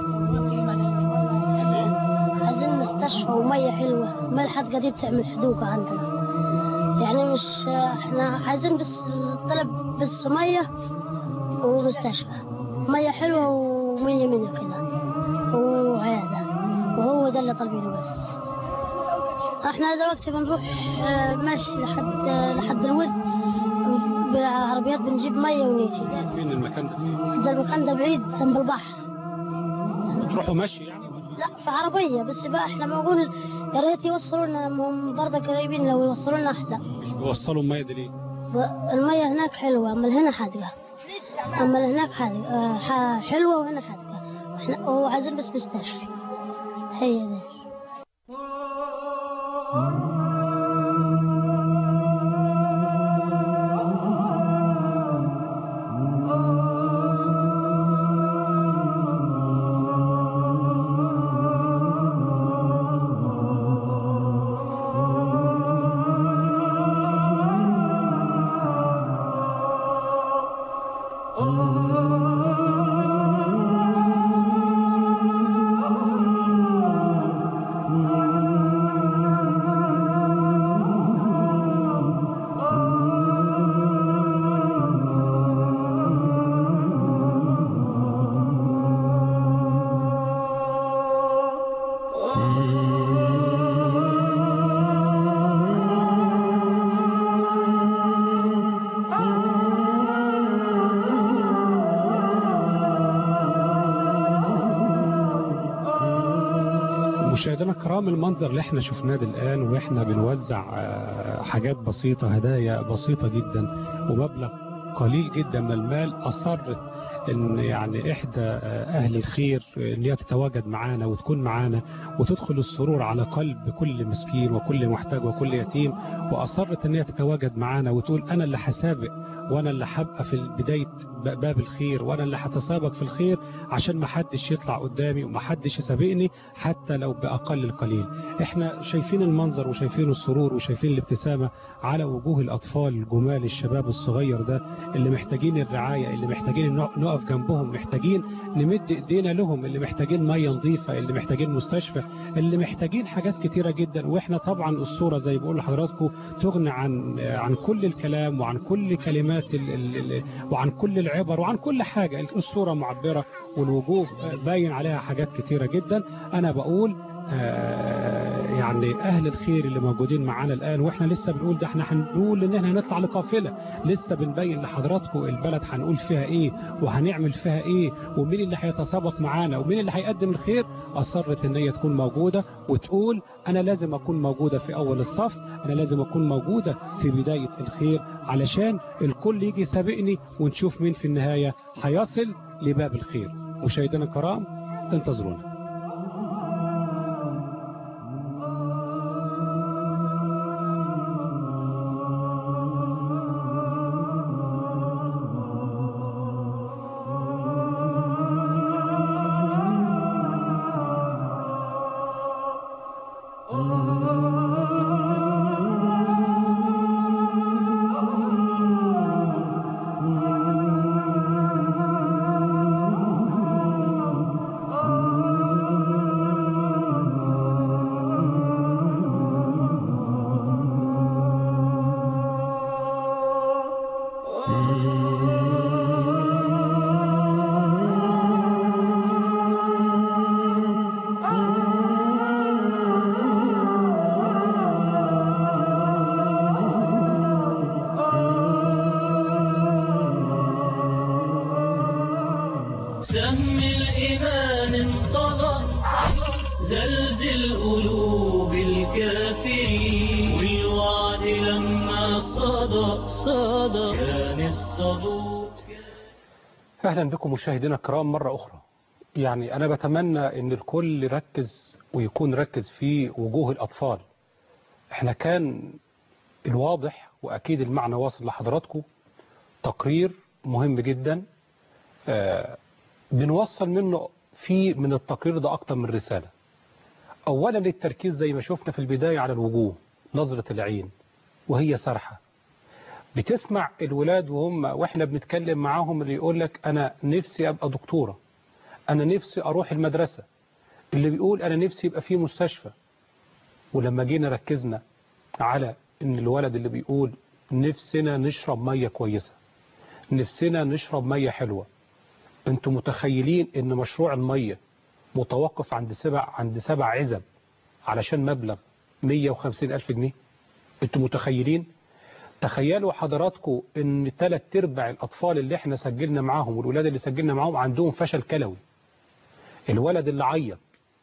عايزين مستشفى ومية حلوة ملحة دي بتعمل حدوقة عندنا يعني مش احنا عايزين بس طلب بس مية ومستشفى مية حلوة ومية مية كده وعيادة وهو ده اللي طالبينه بس احنا دلوقتي بنروح آه، ماشي لحد لحد الود بعربيات بنجيب مية ونيجي
فين المكان ده فين؟
ده المكان ده بعيد جنب البحر
بتروحوا مشي يعني؟
لا في عربية بس بقى احنا بنقول يا ريت يوصلوا لنا هم برضه قريبين لو يوصلوا لنا احدى
مش بيوصلوا المية دي ليه؟
المية هناك حلوة اما هنا حادقة اما هناك حادقة آه، ح- حلوة وهنا حادقة احنا وعايزين بس مستشفى هي دي
مشاهدينا الكرام المنظر اللي احنا شفناه ده الآن واحنا بنوزع آه، حاجات بسيطة هدايا بسيطة جدا ومبلغ قليل جدا من المال أصرت ان يعني احدى آه، اهل الخير آه، ان هي تتواجد معانا وتكون معانا وتدخل السرور على قلب كل مسكين وكل محتاج وكل يتيم واصرت ان هي تتواجد معانا وتقول انا اللي هسابق وانا اللي هبقى في بدايه ب- باب الخير وانا اللي هتسابق في الخير عشان ما حدش يطلع قدامي وما حدش يسابقني حتى لو باقل القليل احنا شايفين المنظر وشايفين السرور وشايفين الابتسامه على وجوه الاطفال الجمال الشباب الصغير ده اللي محتاجين الرعايه اللي محتاجين نق- نقف جنبهم محتاجين نمد ايدينا لهم اللي محتاجين ميه نظيفه اللي محتاجين مستشفى اللي محتاجين حاجات كتيره جدا واحنا طبعا الصوره زي بقول لحضراتكم تغني عن عن كل الكلام وعن كل كلمات ال ال ال وعن كل العبر وعن كل حاجه الصوره معبره والوجوه باين عليها حاجات كتيره جدا انا بقول آه، يعني اهل الخير اللي موجودين معانا الان واحنا لسه بنقول ده احنا هنقول ان احنا هنطلع لقافله لسه بنبين لحضراتكم البلد هنقول فيها ايه وهنعمل فيها ايه ومين اللي هيتسابق معانا ومين اللي هيقدم الخير اصرت ان هي تكون موجوده وتقول انا لازم اكون موجوده في اول الصف انا لازم اكون موجوده في بدايه الخير علشان الكل يجي يسابقني ونشوف مين في النهايه هيصل لباب الخير مشاهدينا الكرام انتظرونا
سهم الإيمان انطلق زلزل قلوب الكافرين والوعد لما صدى صدى كان الصدوق
اهلا بكم مشاهدينا الكرام مرة اخرى يعني انا بتمنى ان الكل يركز ويكون ركز في وجوه الاطفال احنا كان الواضح واكيد المعنى واصل لحضراتكم تقرير مهم جدا آه بنوصل منه في من التقرير ده اكتر من رسالة اولا التركيز زي ما شفنا في البداية على الوجوه نظرة العين وهي سرحة بتسمع الولاد وهم واحنا بنتكلم معاهم اللي يقول لك انا نفسي ابقى دكتورة انا نفسي اروح المدرسة اللي بيقول انا نفسي يبقى في مستشفى ولما جينا ركزنا على ان الولد اللي بيقول نفسنا نشرب مية كويسة نفسنا نشرب مية حلوة انتوا متخيلين ان مشروع المية متوقف عند سبع عند سبع عزب علشان مبلغ 150 ألف جنيه انتوا متخيلين تخيلوا حضراتكم ان ثلاث ارباع الاطفال اللي احنا سجلنا معاهم والولاد اللي سجلنا معاهم عندهم فشل كلوي الولد اللي عيط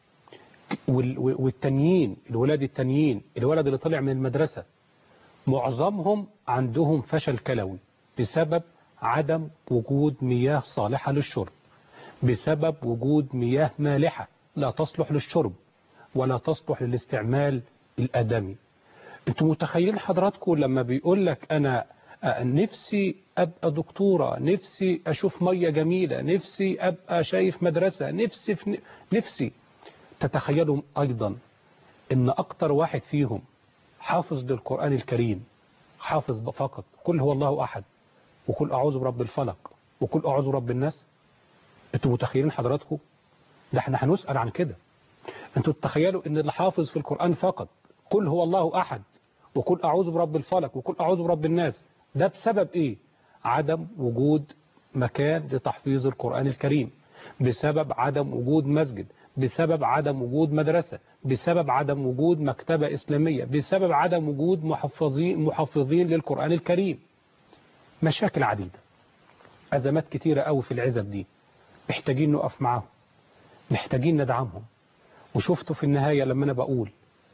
وال- والتانيين الولاد التانيين الولد اللي طلع من المدرسة معظمهم عندهم فشل كلوي بسبب عدم وجود مياه صالحة للشرب بسبب وجود مياه مالحة لا تصلح للشرب ولا تصلح للاستعمال الآدمي انتوا متخيلين حضراتكم لما بيقول لك انا آه، نفسي ابقى دكتورة نفسي اشوف مية جميلة نفسي ابقى شايف مدرسة نفسي في ن- نفسي تتخيلوا ايضا ان اكتر واحد فيهم حافظ للقرآن الكريم حافظ فقط قل هو الله احد وقل اعوذ برب الفلق وقل اعوذ برب الناس انتوا متخيلين حضراتكم ده احنا هنسأل عن كده انتوا تتخيلوا ان اللي حافظ في القرآن فقط قل هو الله احد وقل اعوذ برب الفلق وقل اعوذ برب الناس ده بسبب ايه عدم وجود مكان لتحفيظ القرآن الكريم بسبب عدم وجود مسجد بسبب عدم وجود مدرسة بسبب عدم وجود مكتبة إسلامية بسبب عدم وجود محفظين, محفظين للقرآن الكريم مشاكل عديدة أزمات كتيرة قوي في العزب دي محتاجين نقف معاهم محتاجين ندعمهم وشفتوا في النهاية لما أنا بقول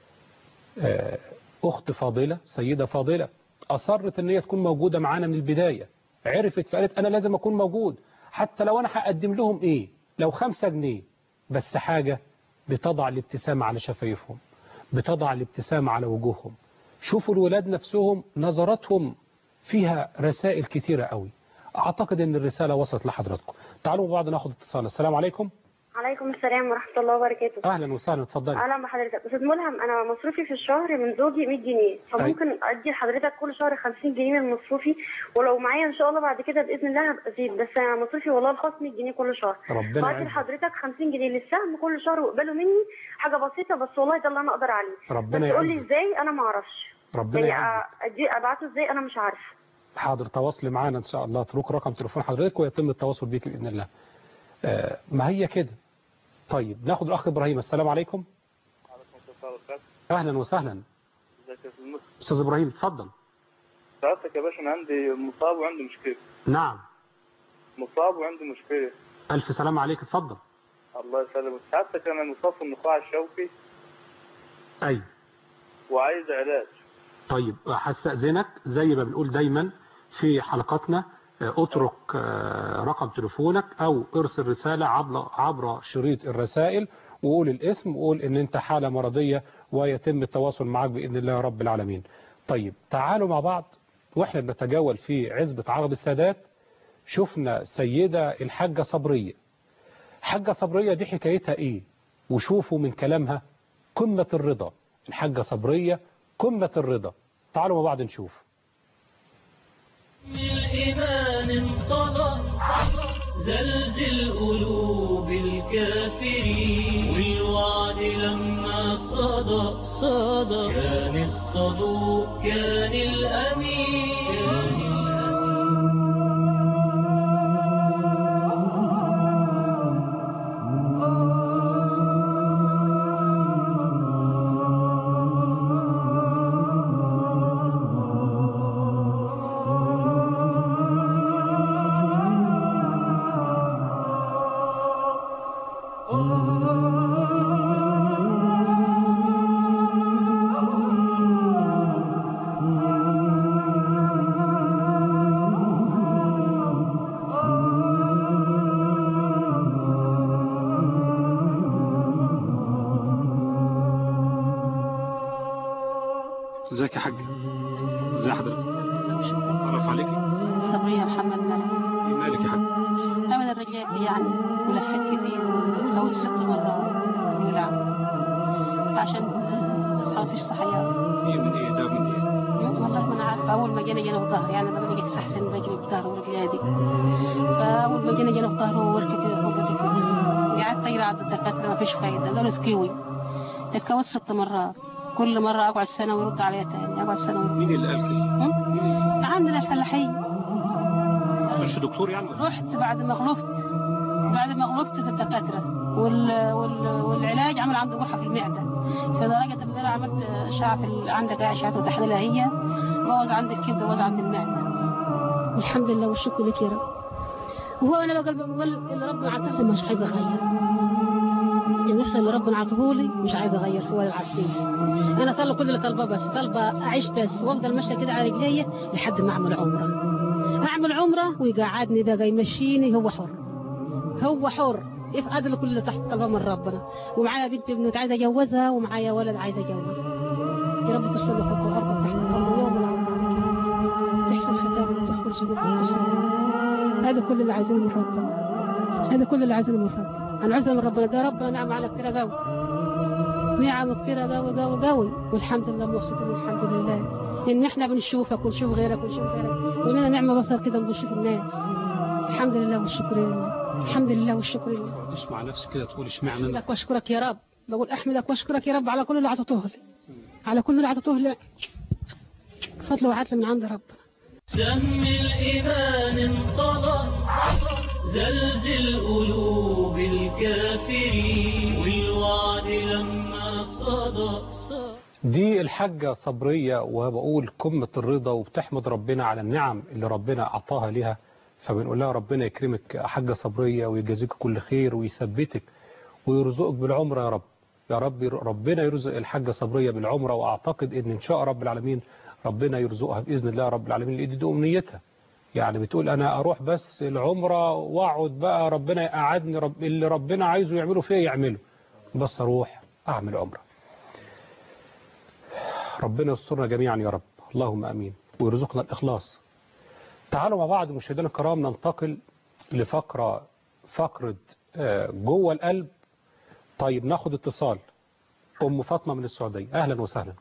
آه، أخت فاضلة سيدة فاضلة أصرت أن هي تكون موجودة معانا من البداية عرفت فقالت أنا لازم أكون موجود حتى لو أنا هقدم لهم إيه لو خمسة جنيه بس حاجة بتضع الابتسامة على شفايفهم بتضع الابتسامة على وجوههم شوفوا الولاد نفسهم نظراتهم فيها رسائل كتيرة قوي أعتقد أن الرسالة وصلت لحضراتكم تعالوا مع بعض ناخد اتصال السلام عليكم
عليكم السلام ورحمة الله وبركاته
أهلا وسهلا اتفضلي
أهلا بحضرتك أستاذ ملهم أنا مصروفي في الشهر من زوجي 100 جنيه فممكن أدي لحضرتك كل شهر 50 جنيه من مصروفي ولو معايا إن شاء الله بعد كده بإذن الله هبقى أزيد بس أنا مصروفي والله الخاص 100 جنيه كل شهر
ربنا
فأدي
يعزك.
لحضرتك 50 جنيه للسهم كل شهر واقبلوا مني حاجة بسيطة بس والله ده اللي أنا أقدر عليه
ربنا
بس قول لي
يعزك.
إزاي أنا ما أعرفش
ربنا
يعني
يعزك.
أ- أدي أبعته إزاي أنا مش عارفة
حاضر تواصلي معانا ان شاء الله اترك رقم تليفون حضرتك ويتم التواصل بيك باذن الله آه، ما هي كده طيب ناخد الاخ ابراهيم السلام عليكم اهلا وسهلا
ازيك يا أستاذ مصر؟
استاذ ابراهيم اتفضل
سعادتك يا باشا انا عندي مصاب وعندي مشكله
نعم
مصاب وعندي مشكله
الف سلام عليك اتفضل
الله يسلمك سعادتك انا مصاب في النخاع الشوكي
اي
وعايز علاج
طيب هستأذنك زي ما بنقول دايما في حلقاتنا آه، اترك آه، رقم تليفونك او ارسل رسالة عبر عبر شريط الرسائل وقول الاسم وقول ان انت حالة مرضية ويتم التواصل معك بإذن الله رب العالمين طيب تعالوا مع بعض واحنا بنتجول في عزبة عرب السادات شفنا سيدة الحاجة صبرية حاجة صبرية دي حكايتها ايه وشوفوا من كلامها قمة الرضا الحاجة صبرية قمة الرضا تعالوا مع بعض نشوف
الإيمان انطلق زلزل قلوب الكافرين والوعد لما صدى صدى كان الصدوق كان الأمين كان
ازيك يا حاج ازي حضرتك عرف عليك
صبرية محمد مالك
ايه مالك يا حاج
أبدا الرجال يعني ولفت كتير وتحاول ست مرات يولع عشان أصحى فيش صحيان
ايه من ايه ده من ايه
والله ما أنا عارفة أول ما جينا جينا في ظهري يعني بقى بقيت أستحسن بجري بظهري ورجلي فأول ما جينا جينا في ظهري وركبت ركبتي كده قعدت أجري على الدكاترة ما فيش فايدة قالوا تكوي اتكوت ست مرات كل مرة أقعد سنة ويرد عليا تاني أقعد سنة ويرد
مين اللي قال كده
عندنا الفلاحين
مش دكتور يعني
رحت بعد ما غلبت بعد ما غلبت في الدكاترة وال... وال... والعلاج عمل عندي جرحة في المعدة فدرجة ان انا عملت اشعة في ال... عندك اشعة وتحليلها هي بوظ عندي الكبد وبوظ عندي المعدة
الحمد لله والشكر لك يا رب وهو انا بقول بقول اللي ربنا عطاني مش عايز اغير النفس اللي ربنا عطوهولي مش عايز اغير فيه ولا العب فيه انا طالبه كل اللي طالباه بس طالبه اعيش بس وافضل ماشيه كده على رجلي لحد ما اعمل عمره اعمل عمره ويقعدني بقى يمشيني هو حر هو حر يفقد له كل اللي تحت طلبه من ربنا ومعايا بنت بنت عايزه اجوزها ومعايا ولد عايزه اجوزه يا رب تسلم فوق الارض تحت الارض يوم العمر تحسن ختام وتدخل سبوك هذا كل اللي عايزينه من ربنا هذا كل اللي عايزينه من ربنا انا عايزه من ربنا ده ربنا نعم على كتير قوي نعم كتير قوي قوي قوي والحمد لله مبسوطين والحمد لله ان احنا بنشوفك ونشوف غيرك ونشوف غيرك ولنا نعمه بصر كده بنشوف الناس الحمد لله والشكر لله الحمد لله والشكر لله
اسمع نفسك كده تقول اشمعنى انا
احمدك واشكرك يا رب بقول احمدك واشكرك يا رب على كل اللي عطيته لي على كل اللي عطيته لي فضل وعدل من عند ربنا
سم الإيمان انطلق زلزل قلوب الكافرين والوعد لما صدى صدى
دي الحاجة صبرية وبقول قمة الرضا وبتحمد ربنا على النعم اللي ربنا أعطاها لها فبنقول لها ربنا يكرمك حاجة صبرية ويجازيك كل خير ويثبتك ويرزقك بالعمرة يا رب يا رب ربنا يرزق الحاجة صبرية بالعمرة وأعتقد إن إن شاء رب العالمين ربنا يرزقها بإذن الله رب العالمين لأن دي أمنيتها يعني بتقول أنا أروح بس العمرة وأقعد بقى ربنا يقعدني رب اللي ربنا عايزه يعمله فيا يعمله بس أروح أعمل عمرة ربنا يسترنا جميعا يا رب اللهم أمين ويرزقنا الإخلاص تعالوا مع بعض مشاهدينا الكرام ننتقل لفقرة فقرة آه، جوه القلب طيب ناخد اتصال أم فاطمة من السعودية أهلا وسهلا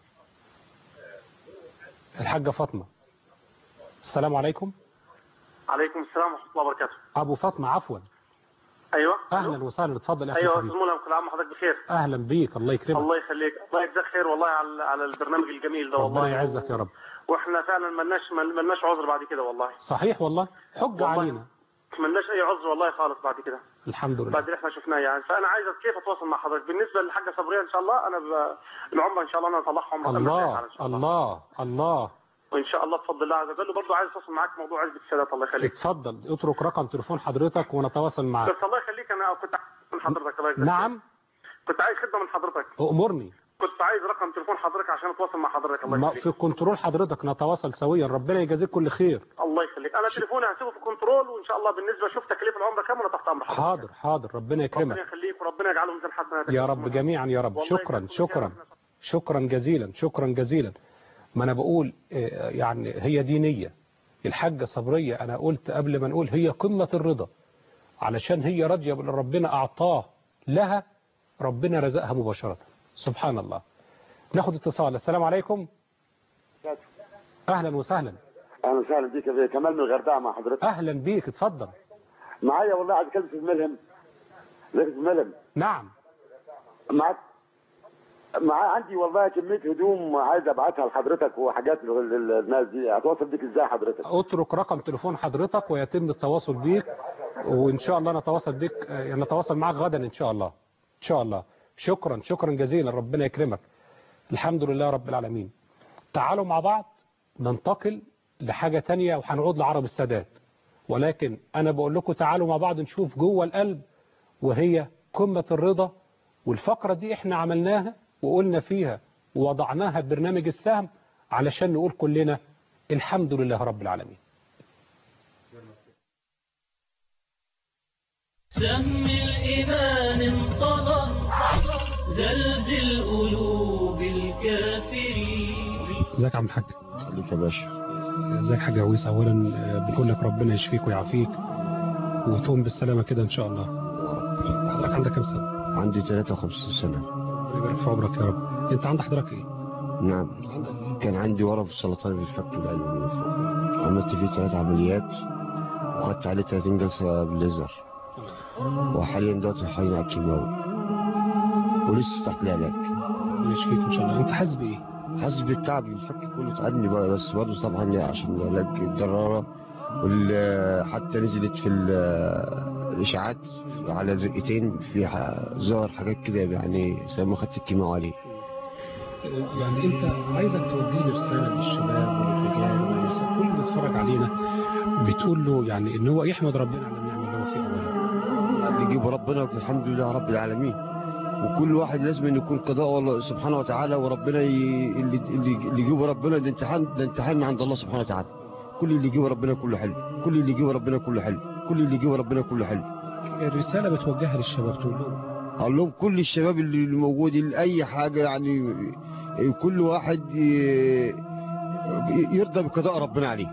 الحاجة فاطمة السلام عليكم
عليكم السلام ورحمة الله وبركاته
أبو فاطمة عفوا
أيوة
أهلا وسهلا اتفضل يا أخي
أيوة
الحبيب.
أستاذ مولى كل عام وحضرتك بخير
أهلا بيك الله يكرمك
الله يخليك الله يجزاك خير والله على على البرنامج الجميل ده والله
ربنا يعزك يا رب
واحنا فعلا ملناش ملناش عذر بعد كده والله
صحيح والله حج
والله.
علينا
ملناش اي عذر والله خالص بعد كده
الحمد لله
بعد اللي احنا شفناه يعني فانا عايز كيف اتواصل مع حضرتك بالنسبه للحاجه صبريه ان شاء الله انا ب... العمره ان شاء الله انا اطلعها عمره
الله الله الله
وان شاء الله بفضل الله عز وجل وبرضه عايز اتواصل معاك في موضوع علبه السادات الله يخليك
اتفضل اترك رقم تليفون حضرتك ونتواصل معك
بس الله يخليك انا كنت عايز من حضرتك الله يجزاك
نعم
كنت عايز خدمه من حضرتك
أمرني
كنت عايز رقم تليفون حضرتك عشان اتواصل مع حضرتك الله
ما
يخليك
في كنترول حضرتك نتواصل سويا ربنا يجازيك كل خير
الله يخليك انا تليفوني هسيبه في كنترول وان شاء الله بالنسبه اشوف تكليف العمره كام وانا تحت امر حضرتك
حاضر حاضر ربنا يكرمك
ربنا يخليك وربنا يجعله ميزان حسناتك
يا رب جميعا يا رب
والله
شكرا شكرا شكرا جزيلا شكرا جزيلا ما انا بقول آه، يعني هي دينية الحاجة صبرية انا قلت قبل ما نقول هي قمة الرضا علشان هي راضية باللي ربنا اعطاه لها ربنا رزقها مباشرة سبحان الله ناخد اتصال السلام عليكم اهلا وسهلا
اهلا وسهلا بيك يا بيه. كمال من الغردقه مع حضرتك
اهلا بيك اتفضل
معايا والله عايز اتكلم في الملهم لك في الملهم
نعم
معاك معايا عندي والله كميه هدوم عايز ابعتها لحضرتك وحاجات لل- للناس دي هتواصل بيك ازاي حضرتك
اترك رقم تليفون حضرتك ويتم التواصل بيك وان شاء الله نتواصل بيك آه، نتواصل معك غدا ان شاء الله ان شاء الله شكرا شكرا جزيلا ربنا يكرمك الحمد لله رب العالمين تعالوا مع بعض ننتقل لحاجة تانية وهنعود لعرب السادات ولكن انا بقول لكم تعالوا مع بعض نشوف جوه القلب وهي قمة الرضا والفقرة دي احنا عملناها وقلنا فيها ووضعناها ببرنامج السهم علشان نقول كلنا الحمد لله رب العالمين
سهم الإيمان انطلق زلزل قلوب الكافرين
ازيك يا عم الحاج
خليك يا باشا
ازيك حاج عويس اولا آه، بنقول لك ربنا يشفيك ويعافيك وتقوم بالسلامه كده ان شاء الله حضرتك عندك كام سنه
عندي 53 سنة
يبارك في عمرك يا رب انت عند حضرتك ايه
نعم كان عندي ورم في السرطان في الفك والقلب من فوق عملت فيه ثلاث عمليات وخدت عليه 30 جلسة بالليزر وحاليا دلوقتي حاليا على الكيماوي ولسه تحت العلاج
يشفيك ان شاء الله انت حاسس بايه؟
حاسس بالتعب الفك كله تعبني بقى بس برضه طبعا عشان علاج الجرارة وال- حتى نزلت في ال- الإشاعات على الرئتين في ح- ظهر حاجات كده يعني زي ما خدت الكيماوي عليه
يعني انت عايزك توجه لي رساله للشباب وللرجال والنساء كل اللي بيتفرج علينا بتقول له يعني ان هو يحمد ربنا على النعمه اللي هو فيها اولا
يجيب ربنا الحمد لله رب العالمين وكل واحد لازم أن يكون قضاء الله سبحانه وتعالى وربنا ي... اللي اللي اللي يجيبه ربنا ده امتحان ده امتحان من عند الله سبحانه وتعالى كل اللي يجيبه ربنا كله حلو كل اللي يجيبه ربنا كله حلو كل اللي يجيبه ربنا كله حلو
الرساله بتوجهها للشباب تقول لهم
قال لهم كل الشباب اللي اللي موجودين اي حاجه يعني كل واحد ي- يرضى بقضاء ربنا عليه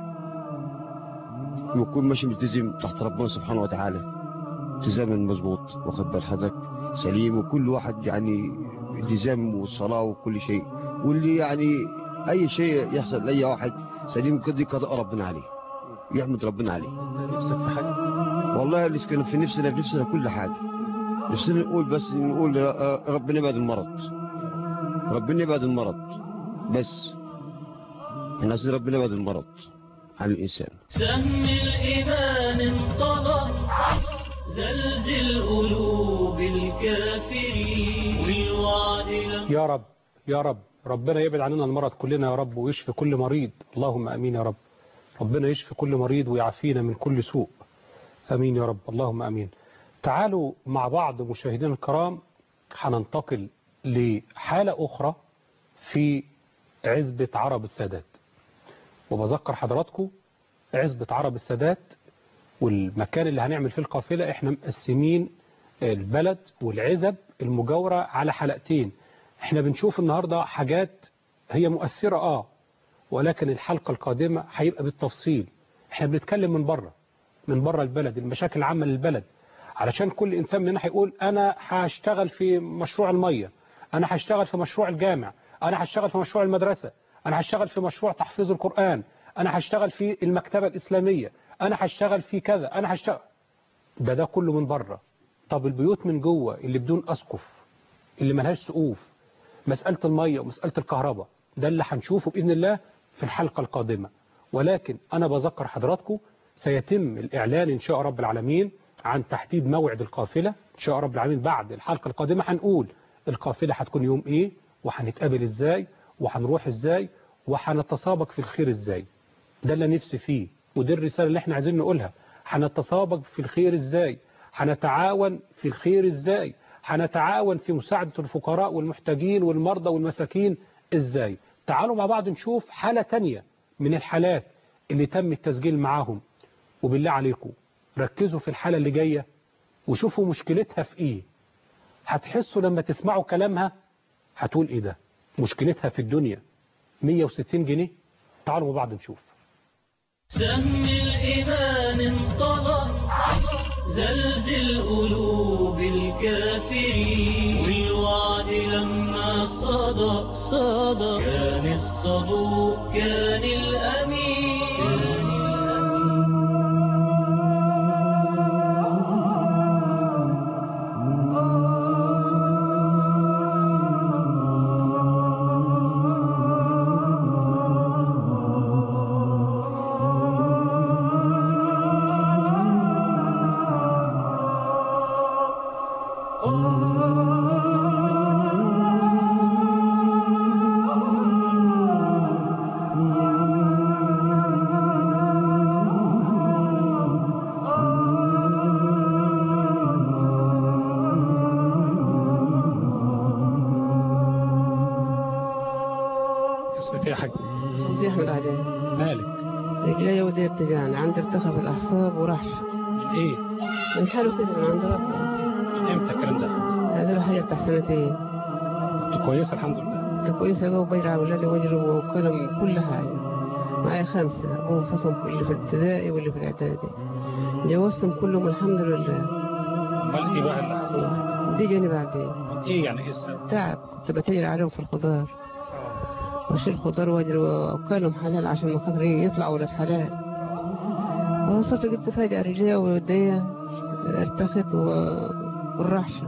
ويكون ماشي ملتزم تحت ربنا سبحانه وتعالى التزام مظبوط واخد بال حضرتك سليم وكل واحد يعني التزام والصلاه وكل شيء واللي يعني اي شيء يحصل لاي واحد سليم كده قضاء ربنا عليه يحمد ربنا عليه
نفسك في حاجه
والله اللي كان في نفسنا في نفسنا كل حاجه نفسنا نقول بس نقول آه، ربنا يبعد المرض ربنا يبعد المرض بس احنا عايزين ربنا يبعد المرض عن الانسان
سهم الإيمان انطلق زلزل قلوب الكافرين والوعد لم
يا رب يا رب ربنا يبعد عننا المرض كلنا يا رب ويشفي كل مريض اللهم امين يا رب ربنا يشفي كل مريض ويعافينا من كل سوء امين يا رب اللهم امين تعالوا مع بعض مشاهدينا الكرام هننتقل لحالة أخرى في عزبة عرب السادات وبذكر حضراتكم عزبة عرب السادات والمكان اللي هنعمل فيه القافلة احنا مقسمين البلد والعزب المجاورة على حلقتين احنا بنشوف النهاردة حاجات هي مؤثرة اه ولكن الحلقة القادمة هيبقى بالتفصيل احنا بنتكلم من بره من بره البلد المشاكل العامة للبلد علشان كل انسان مننا هيقول انا هشتغل في مشروع المية انا هشتغل في مشروع الجامع انا هشتغل في مشروع المدرسة انا هشتغل في مشروع تحفيظ القرآن انا هشتغل في المكتبة الاسلامية انا هشتغل في كذا انا هشتغل ده ده كله من بره طب البيوت من جوه اللي بدون اسقف اللي ملهاش سقوف مسألة المية ومسألة الكهرباء ده اللي هنشوفه بإذن الله في الحلقة القادمة ولكن أنا بذكر حضراتكم سيتم الإعلان إن شاء رب العالمين عن تحديد موعد القافلة إن شاء رب العالمين بعد الحلقة القادمة هنقول القافلة هتكون يوم إيه وهنتقابل إزاي وهنروح إزاي وهنتسابق في الخير إزاي ده اللي نفسي فيه ودي الرسالة اللي احنا عايزين نقولها هنتسابق في الخير إزاي هنتعاون في الخير إزاي هنتعاون في مساعدة الفقراء والمحتاجين والمرضى والمساكين إزاي تعالوا مع بعض نشوف حالة تانية من الحالات اللي تم التسجيل معاهم وبالله عليكم ركزوا في الحالة اللي جاية وشوفوا مشكلتها في ايه هتحسوا لما تسمعوا كلامها هتقول ايه ده مشكلتها في الدنيا 160 جنيه تعالوا مع بعض نشوف
سهم الإيمان انطلق زلزل قلوب الكافرين والوعد لما صدى صدى كان الصدوق كان الأمين كان
اسمك ايه يا حاج
فوزي احمد علي
مالك
رجلي ودي بتجعني عندي ارتخاء في الاعصاب ورحش
من ايه
من حاله كده من عند ربنا
من امتى الكلام ده
هذا له حاجه بتاع سنتين
انت كويسه الحمد لله
كنت كويسه جو بيرع اولادي واجري وكلهم كل حاجه معايا خمسه ابوهم فصل اللي في الابتدائي واللي في الاعدادي جوزتهم كلهم الحمد لله
امال ايه بقى اللي حصل
دي جاني بعدين
ايه يعني ايه السبب
تعب كنت بتجري عليهم في الخضار واشيل خضار واجري واكلهم حلال عشان ما خاطر يطلعوا ولاد حلال وصلت قلت فجأة رجلي ويدي ارتخت و- والرحشة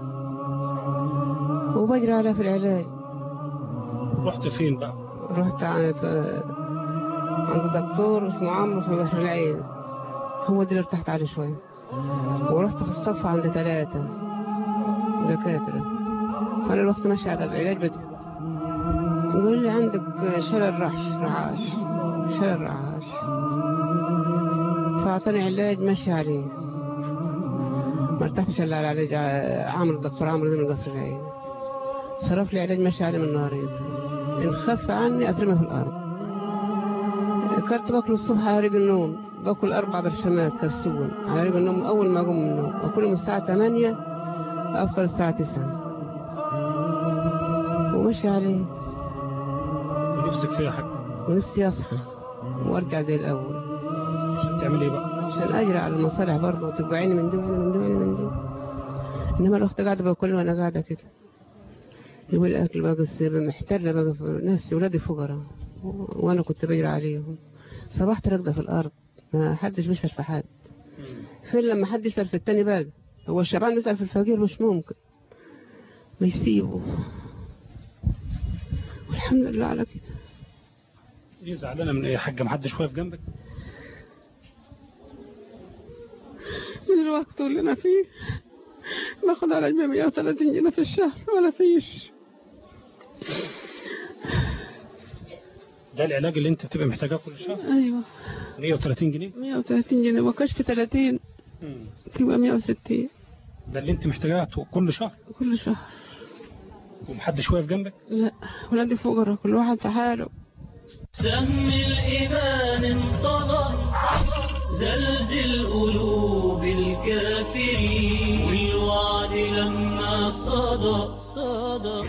وبجري عليها في العلاج
رحت فين بقى
رحت ع- ف- عند دكتور اسمه عمرو في قصر العين هو ده اللي ارتحت عليه شوية ورحت في الصف عند ثلاثة دكاترة فأنا الوقت ماشي على العلاج بدري يقول لي عندك شلل رعش رعاش شلل رعاش فأعطاني علاج ماشي عليه ما ارتحتش الا على علاج ع- عمرو الدكتور عمرو ده من قصر العين صرف لي علاج ماشي عليه من نهارين ان خف عني اترمي في الارض كنت باكل الصبح على ريق النوم باكل اربع برشامات كبسول على ريق النوم اول ما اقوم من النوم باكلهم من الساعه 8 افطر الساعه 9 وماشي عليه
نفسك فيها يا حاج
ونفسي اصحى وارجع زي الاول
عشان تعمل ايه بقى
عشان اجري على المصالح برضه وتبقى عيني من دي وعيني من دي وعيني من دي انما الاخت قاعده باكل وانا قاعده كده يقول الاكل بقى بس محتله بقى في نفسي ولادي فقراء وانا كنت بجري عليهم صبحت راكده في الارض ما حدش بيسال في حد فين لما حد يسال في التاني بقى هو الشبعان بيسال في الفقير مش ممكن ما يسيبه والحمد لله على كده
دي زعلانه من ايه يا حاجه محدش واقف جنبك
من الوقت اللي انا فيه باخد على 130 جنيه في الشهر ولا فيش
ده العلاج اللي انت بتبقى محتاجاه كل شهر
ايوه
130 جنيه
130 جنيه وكشف 30 تبقى 160
ده اللي انت محتاجاه كل شهر
كل شهر
ومحدش واقف جنبك
لا ولادي فقراء كل واحد في حاله
سهم الإيمان انطلق زلزل قلوب الكافرين والوعد لما صدى صدى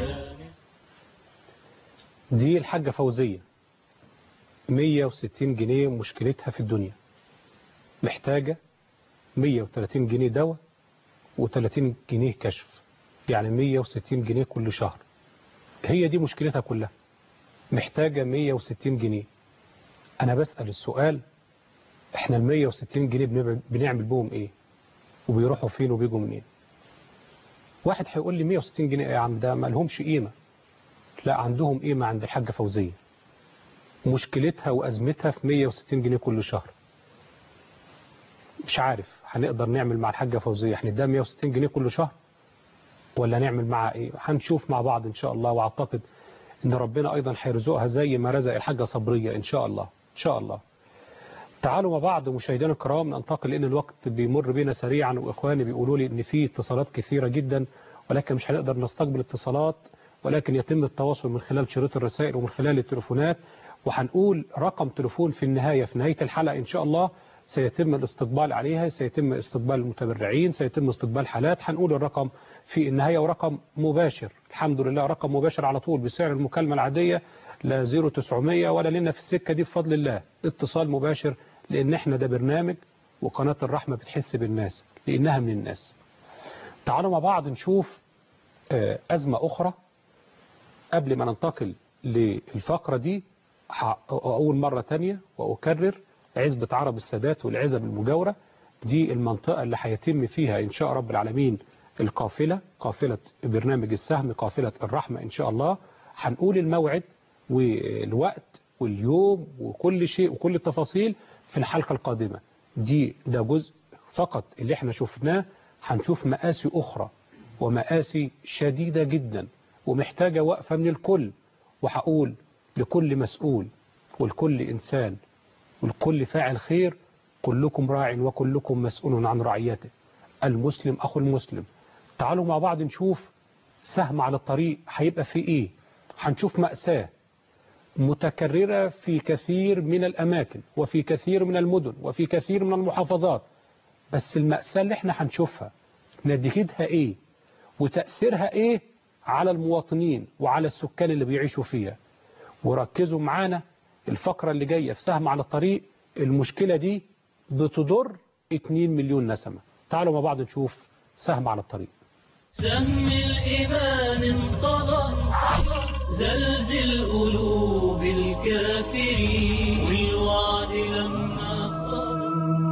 دي الحاجة فوزية 160 جنيه مشكلتها في الدنيا محتاجة 130 جنيه دواء و30 جنيه كشف يعني 160 جنيه كل شهر هي دي مشكلتها كلها محتاجة 160 جنيه أنا بسأل السؤال إحنا ال 160 جنيه بنب- بنعمل بهم إيه وبيروحوا فين وبيجوا منين واحد هيقول لي 160 جنيه إيه يا عم ده ما لهمش قيمة لا عندهم قيمة عند الحاجة فوزية مشكلتها وأزمتها في 160 جنيه كل شهر مش عارف هنقدر نعمل مع الحاجة فوزية هنديها 160 جنيه كل شهر ولا نعمل معها ايه هنشوف مع بعض ان شاء الله واعتقد ان ربنا ايضا هيرزقها زي ما رزق الحاجة صبرية ان شاء الله ان شاء الله تعالوا مع بعض مشاهدينا الكرام ننتقل لان الوقت بيمر بينا سريعا واخواني بيقولوا لي ان في اتصالات كثيرة جدا ولكن مش هنقدر نستقبل اتصالات ولكن يتم التواصل من خلال شريط الرسائل ومن خلال التليفونات وهنقول رقم تليفون في النهاية في نهاية الحلقة إن شاء الله سيتم الاستقبال عليها سيتم استقبال المتبرعين سيتم استقبال حالات هنقول الرقم في النهاية ورقم مباشر الحمد لله رقم مباشر على طول بسعر المكالمة العادية لا 0900 ولا لنا في السكة دي بفضل الله اتصال مباشر لأن احنا ده برنامج وقناة الرحمة بتحس بالناس لأنها من الناس تعالوا مع بعض نشوف أزمة أخرى قبل ما ننتقل للفقرة دي أول مرة تانية وأكرر عزبة عرب السادات والعزب المجاورة دي المنطقة اللي هيتم فيها إن شاء رب العالمين القافلة قافلة برنامج السهم قافلة الرحمة إن شاء الله هنقول الموعد والوقت واليوم وكل شيء وكل التفاصيل في الحلقة القادمة دي ده جزء فقط اللي احنا شفناه هنشوف مآسي أخرى ومآسي شديدة جدا ومحتاجة وقفة من الكل وهقول لكل مسؤول ولكل إنسان ولكل فاعل خير كلكم راع وكلكم مسؤول عن رعيته المسلم أخو المسلم تعالوا مع بعض نشوف سهم على الطريق هيبقى فيه إيه هنشوف مأساة متكررة في كثير من الأماكن وفي كثير من المدن وفي كثير من المحافظات بس المأساة اللي احنا هنشوفها نتيجتها ايه وتأثيرها ايه على المواطنين وعلى السكان اللي بيعيشوا فيها وركزوا معانا الفقرة اللي جاية في سهم على الطريق المشكلة دي بتضر 2 مليون نسمة تعالوا مع بعض نشوف سهم على الطريق
سهم الإيمان انطلق زلزل قلوب الكافرين والوعد لما صدق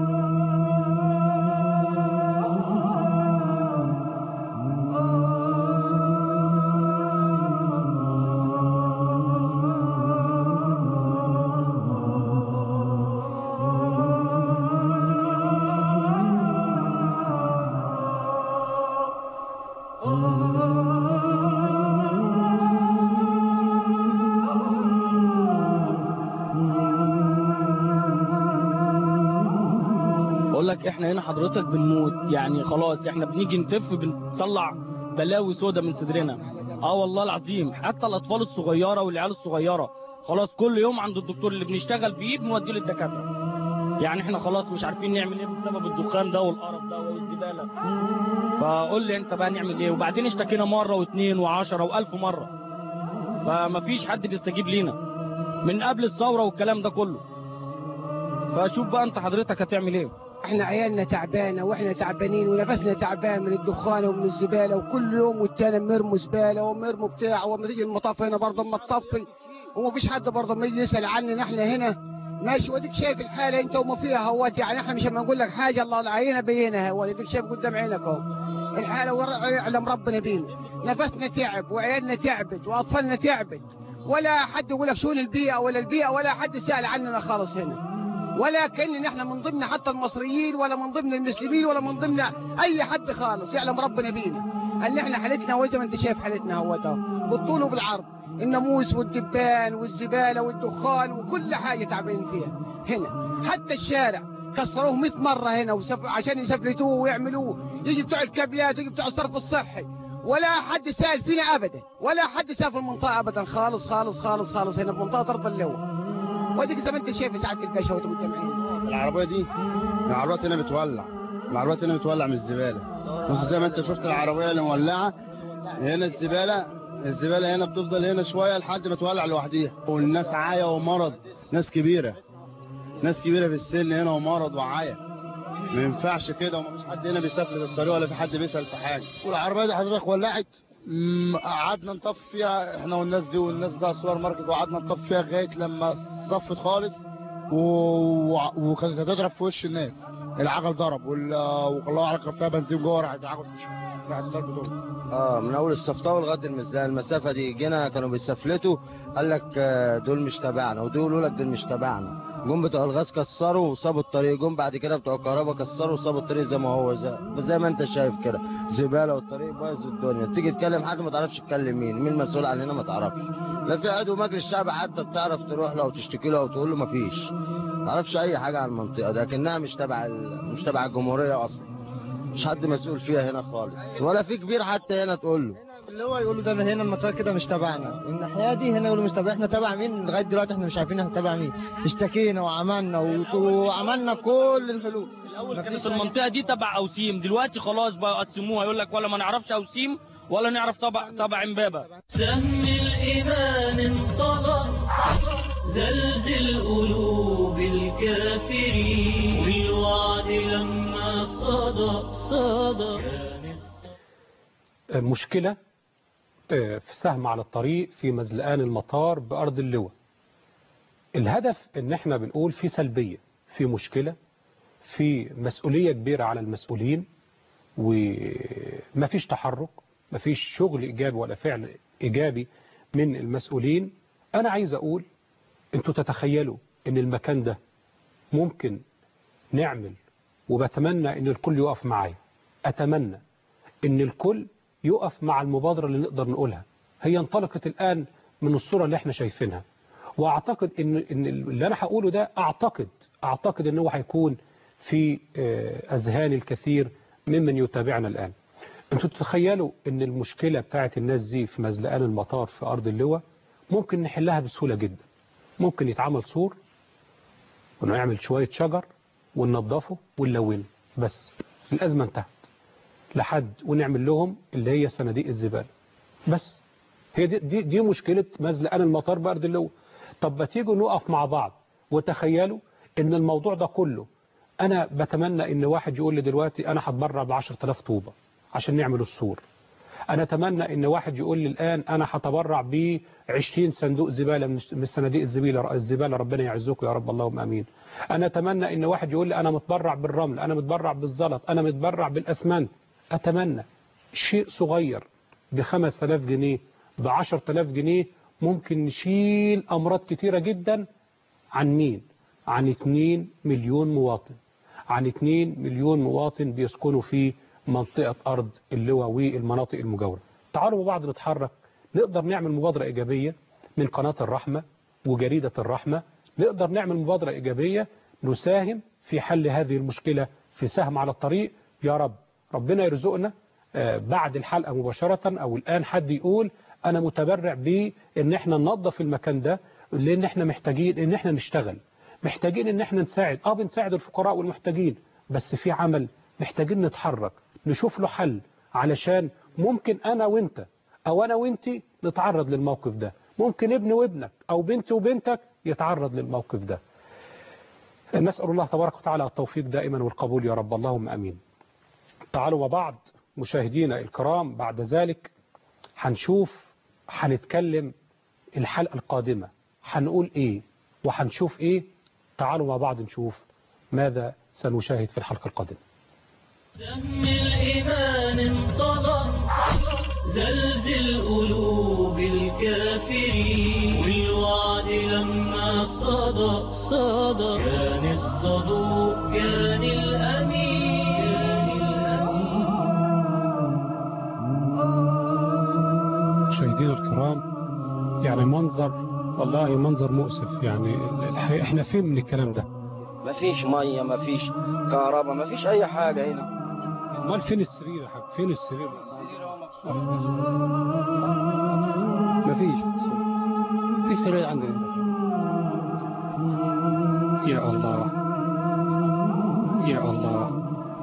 بقول لك احنا هنا حضرتك بنموت يعني خلاص احنا بنيجي نتف بنطلع بلاوي سودا من صدرنا اه والله العظيم حتى الاطفال الصغيره والعيال الصغيره خلاص كل يوم عند الدكتور اللي بنشتغل بيه بنوديه للدكاتره يعني احنا خلاص مش عارفين نعمل ايه بسبب الدخان ده والقرف ده والزباله فقول لي انت بقى نعمل ايه وبعدين اشتكينا مره واثنين وعشرة والف مره فمفيش حد بيستجيب لينا من قبل الثوره والكلام ده كله فشوف بقى انت حضرتك هتعمل ايه
احنا عيالنا تعبانه واحنا تعبانين ونفسنا تعبان من الدخان ومن الزباله وكل يوم والتاني مرموا زباله ومرموا بتاع وما تيجي المطاف هنا برضه اما تطفي ومفيش حد برضه ما يجي يسال عننا احنا هنا ماشي واديك شايف الحاله انت وما فيها هوات يعني احنا مش لما نقول لك حاجه الله العينه بينها هو اديك شايف قدام عينك اهو الحاله ورا يعلم ربنا بينا نفسنا تعب وعيالنا تعبت واطفالنا تعبت ولا حد يقول لك شؤون البيئه ولا البيئه ولا حد سال عننا خالص هنا ولا كان احنا من ضمن حتى المصريين ولا من ضمن المسلمين ولا من ضمن اي حد خالص يعلم ربنا بينا ان احنا حالتنا وزي ما انت شايف حالتنا هو ده بالطول وبالعرض الناموس والدبان والزباله والدخان وكل حاجه تعبانين فيها هنا حتى الشارع كسروه 100 مره هنا وسف... عشان يسفلتوه ويعملوه يجي بتوع الكابلات ويجي بتوع الصرف الصحي ولا حد سال فينا ابدا ولا حد سال في المنطقه ابدا خالص خالص خالص خالص هنا في منطقه ارض اللواء وديك زي ما انت شايف ساعه الباشا وانتم مجتمعين
العربيه دي العربيات هنا بتولع العربيات هنا بتولع من الزباله بص زي ما انت شفت العربيه اللي مولعه هنا الزباله الزباله هنا بتفضل هنا شويه لحد ما تولع لوحديها والناس عايه ومرض ناس كبيره ناس كبيره في السن هنا ومرض وعايه ما ينفعش كده ومفيش حد هنا بيسافر الطريق ولا في حد بيسال في حاجه والعربيه دي حضرتك ولعت مم، قعدنا نطفي فيها احنا والناس دي والناس بتاع السوبر ماركت وقعدنا نطفي فيها لغايه لما صفت خالص و... و- وكانت هتضرب في وش الناس العجل ضرب وال... والله اعلم كان فيها بنزين جوه راحت العجل راحت ضرب دول
اه من اول الصفطاوي لغايه المزدان المسافه دي جينا كانوا بيسفلتوا قال لك آه، دول مش تبعنا ودول يقولوا لك دول مش تبعنا
جم بتوع الغاز كسروا وسابوا الطريق جم بعد كده بتوع الكهرباء كسروا وسابوا الطريق زي ما هو زي, زي ما انت شايف كده زباله والطريق بايظ الدنيا تيجي تكلم حد ما تعرفش تكلم مين مين مسؤول عننا ما تعرفش لا في عضو مجلس الشعب حتى تعرف تروح له وتشتكي له وتقول له ما فيش ما تعرفش اي حاجه عن المنطقه دي لكنها مش تبع ال- مش تبع الجمهوريه اصلا مش حد مسؤول فيها هنا خالص ولا في كبير حتى هنا تقول له
اللي هو يقولوا ده هنا المنطقه كده مش تبعنا الناحيه دي هنا يقولوا مش تبع احنا تبع مين لغايه دلوقتي احنا مش عارفين احنا تبع مين اشتكينا وعملنا وت- وعملنا كل الحلول
الاول كانت المنطقه دي تبع اوسيم دلوقتي خلاص بقى قسموها يقول لك ولا ما نعرفش اوسيم ولا نعرف تبع تبع امبابه
سهم الإيمان انطلق زلزل قلوب الكافرين والوعد لما صدى صدى
مشكلة آه، في سهم على الطريق في مزلقان المطار بأرض اللواء الهدف ان احنا بنقول في سلبية في مشكلة في مسؤولية كبيرة على المسؤولين ومفيش تحرك مفيش شغل إيجابي ولا فعل إيجابي من المسؤولين أنا عايز أقول أنتوا تتخيلوا أن المكان ده ممكن نعمل وبتمنى أن الكل يقف معايا أتمنى أن الكل يقف مع المبادرة اللي نقدر نقولها هي انطلقت الآن من الصورة اللي احنا شايفينها واعتقد ان ان اللي انا هقوله ده اعتقد اعتقد ان هو هيكون في آه، اذهان الكثير ممن يتابعنا الان انتوا تتخيلوا ان المشكلة بتاعت الناس دي في مزلقان المطار في ارض اللواء ممكن نحلها بسهولة جدا ممكن يتعمل سور ونعمل شوية شجر وننظفه ونلونه بس الازمة انتهت لحد ونعمل لهم اللي هي صناديق الزبالة بس هي دي, دي, دي مشكلة مزلقان المطار بأرض اللواء طب ما تيجوا نقف مع بعض وتخيلوا ان الموضوع ده كله انا بتمنى ان واحد يقول لي دلوقتي انا هتبرع ب 10000 طوبة عشان نعمل السور انا اتمنى ان واحد يقول لي الان انا هتبرع ب 20 صندوق زبالة من من صناديق الزبالة الزبالة ربنا يعزكم يا رب اللهم امين انا اتمنى ان واحد يقول لي انا متبرع بالرمل انا متبرع بالزلط انا متبرع بالاسمنت اتمنى شيء صغير ب 5000 جنيه ب 10000 جنيه ممكن نشيل أمراض كتيرة جدا عن مين؟ عن 2 مليون مواطن عن 2 مليون مواطن بيسكنوا في منطقة أرض اللواء والمناطق المجاورة تعالوا مع بعض نتحرك نقدر نعمل مبادرة إيجابية من قناة الرحمة وجريدة الرحمة نقدر نعمل مبادرة إيجابية نساهم في حل هذه المشكلة في سهم على الطريق يا رب ربنا يرزقنا آه، بعد الحلقة مباشرة أو الآن حد يقول أنا متبرع بإن احنا ننظف المكان ده لأن احنا محتاجين إن احنا نشتغل محتاجين إن احنا نساعد آه بنساعد الفقراء والمحتاجين بس في عمل محتاجين نتحرك نشوف له حل علشان ممكن أنا وإنت أو أنا وإنتي نتعرض للموقف ده ممكن ابن وابنك أو بنت وبنتك يتعرض للموقف ده نسأل الله تبارك وتعالى التوفيق دائما والقبول يا رب اللهم أمين تعالوا وبعض مشاهدينا الكرام بعد ذلك هنشوف هنتكلم الحلقة القادمة هنقول ايه وهنشوف ايه تعالوا مع بعض نشوف ماذا سنشاهد في الحلقة القادمة
سهم الإيمان انطلق زلزل قلوب الكافرين والوعد لما صدى صدى كان الصدوق كان الأمين كان
مشاهدينا الكرام يعني منظر والله منظر مؤسف يعني الحقيقة احنا فين من الكلام ده
مفيش ميه مفيش كهرباء مفيش اي حاجه هنا
امال فين السرير يا حاج فين السرير مفيش في سرير عندنا يا الله يا الله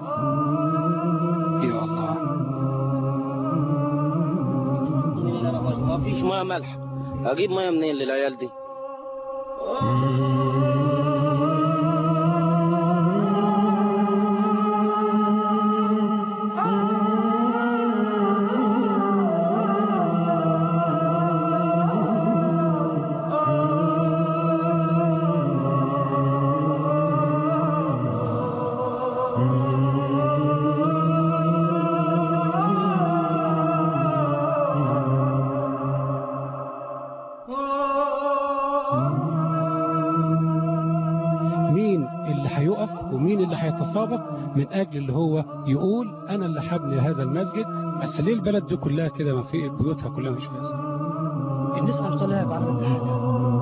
يا الله
مفيش ميه ملح اجيب ميه منين للعيال دي
سابق من أجل اللي هو يقول أنا اللي هبني هذا المسجد بس ليه البلد دي كلها كده ما في بيوتها كلها مش فيها
الناس على القناة على قد حالها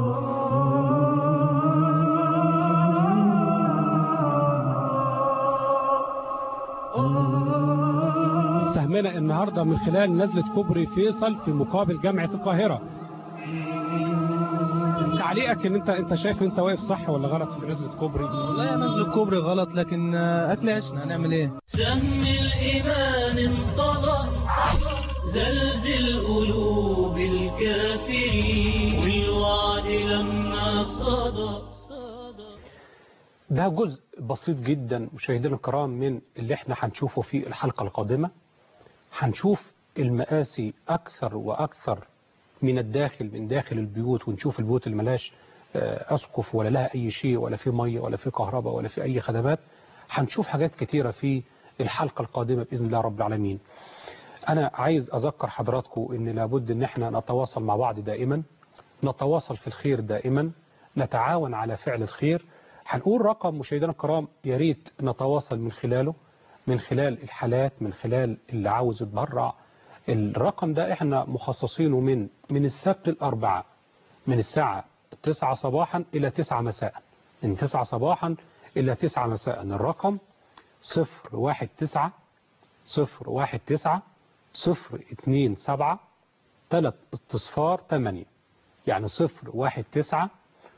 سهمنا النهاردة من خلال نزلة كوبري فيصل في مقابل جامعة القاهرة تعليقك ان انت انت شايف انت واقف صح ولا غلط في نزلة كوبري
والله يا نزل الكوبري غلط لكن آه، اكل عشنا هنعمل ايه
سهم الإيمان انطلق زلزل قلوب الكافرين والوعد لما صدى
ده جزء بسيط جدا مشاهدينا الكرام من اللي احنا هنشوفه في الحلقة القادمة هنشوف المآسي أكثر وأكثر من الداخل من داخل البيوت ونشوف البيوت اللي ملاش آه، أسقف ولا لها أي شيء ولا في مية ولا في كهرباء ولا في أي خدمات هنشوف حاجات كتيرة في الحلقة القادمة بإذن الله رب العالمين أنا عايز أذكر حضراتكم إن لابد إن احنا نتواصل مع بعض دائما نتواصل في الخير دائما نتعاون على فعل الخير هنقول رقم مشاهدينا الكرام يا ريت نتواصل من خلاله من خلال الحالات من خلال اللي عاوز يتبرع الرقم ده احنا مخصصينه من من السبت الأربعاء من الساعة 9 صباحا إلى 9 مساء من 9 صباحا إلى 9 مساء الرقم 019 019 027 3 اصفار 8 يعني 019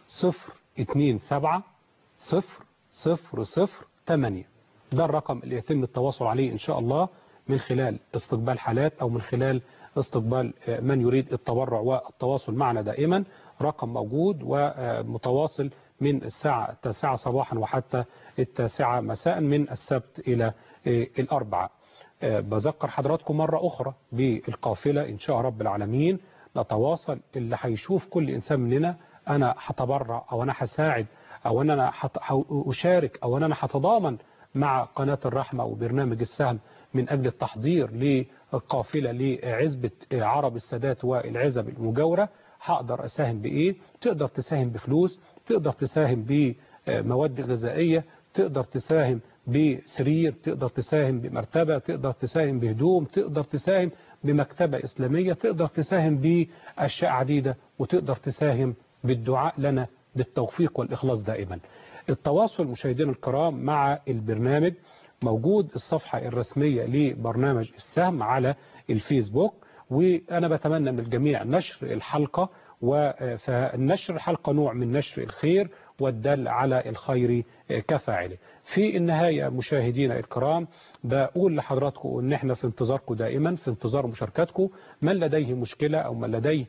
027 صفر صفر صفر تمانية ده الرقم اللي يتم التواصل عليه إن شاء الله من خلال استقبال حالات أو من خلال استقبال من يريد التبرع والتواصل معنا دائما رقم موجود ومتواصل من الساعة التاسعة صباحا وحتى التاسعة مساء من السبت إلى الأربعاء بذكر حضراتكم مرة أخرى بالقافلة إن شاء رب العالمين نتواصل اللي هيشوف كل إنسان مننا أنا هتبرع أو أنا هساعد او ان انا اشارك او ان انا هتضامن مع قناة الرحمة وبرنامج السهم من اجل التحضير للقافلة لعزبة عرب السادات والعزب المجاورة هقدر اساهم بايه تقدر تساهم بفلوس تقدر تساهم بمواد غذائية تقدر تساهم بسرير تقدر تساهم بمرتبة تقدر تساهم بهدوم تقدر تساهم بمكتبة إسلامية تقدر تساهم بأشياء عديدة وتقدر تساهم بالدعاء لنا بالتوفيق والإخلاص دائما التواصل مشاهدينا الكرام مع البرنامج موجود الصفحة الرسمية لبرنامج السهم على الفيسبوك وأنا بتمنى من الجميع نشر الحلقة فالنشر الحلقة نوع من نشر الخير والدل على الخير كفاعله في النهاية مشاهدينا الكرام بقول لحضراتكم ان احنا في انتظاركم دائما في انتظار مشاركاتكم من لديه مشكلة او من لديه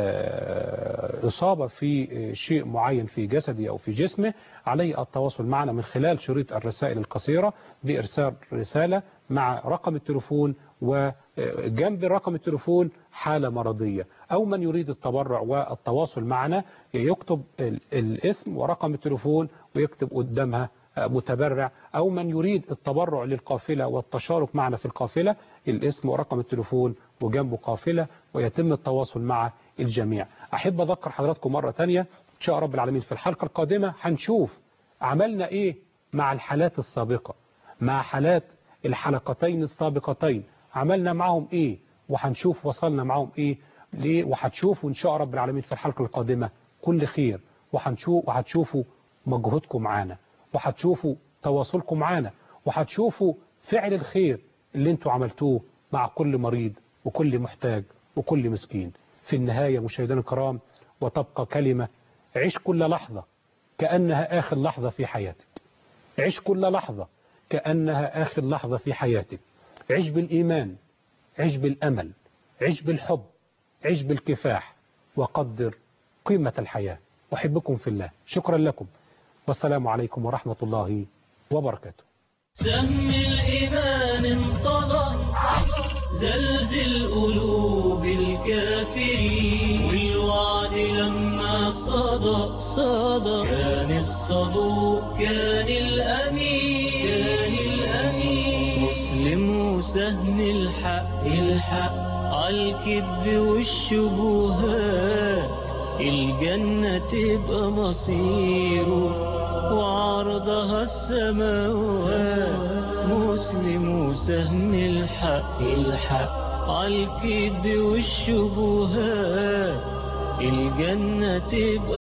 إصابة في شيء معين في جسده أو في جسمه عليه التواصل معنا من خلال شريط الرسائل القصيرة بإرسال رسالة مع رقم التليفون وجنب رقم التليفون حالة مرضية أو من يريد التبرع والتواصل معنا يكتب الاسم ورقم التليفون ويكتب قدامها متبرع أو من يريد التبرع للقافلة والتشارك معنا في القافلة الاسم ورقم التليفون وجنبه قافلة ويتم التواصل مع الجميع أحب أذكر حضراتكم مرة تانية إن شاء رب العالمين في الحلقة القادمة هنشوف عملنا إيه مع الحالات السابقة مع حالات الحلقتين السابقتين عملنا معهم إيه وهنشوف وصلنا معهم إيه ليه وهتشوفوا إن شاء رب العالمين في الحلقة القادمة كل خير وهنشوف وهتشوفوا مجهودكم معانا وهتشوفوا تواصلكم معانا وهتشوفوا فعل الخير اللي انتوا عملتوه مع كل مريض وكل محتاج وكل مسكين في النهاية مشاهدينا الكرام وتبقى كلمة عيش كل لحظة كأنها آخر لحظة في حياتك عيش كل لحظة كأنها آخر لحظة في حياتك عيش بالإيمان عيش بالأمل عيش بالحب عيش بالكفاح وقدر قيمة الحياة أحبكم في الله شكرا لكم والسلام عليكم ورحمة الله وبركاته
سم الإيمان انطلق زلزل قلوب الكافرين والوعد لما صدى صدى كان الصدوق كان الأمين كان الأمين مسلم وسهم الحق الحق عالكذب والشبهات الجنة تبقى مصيره وعرضها السماوات مسلم وسهم الحق الحق عالكذب والشبهات الجنة تبقى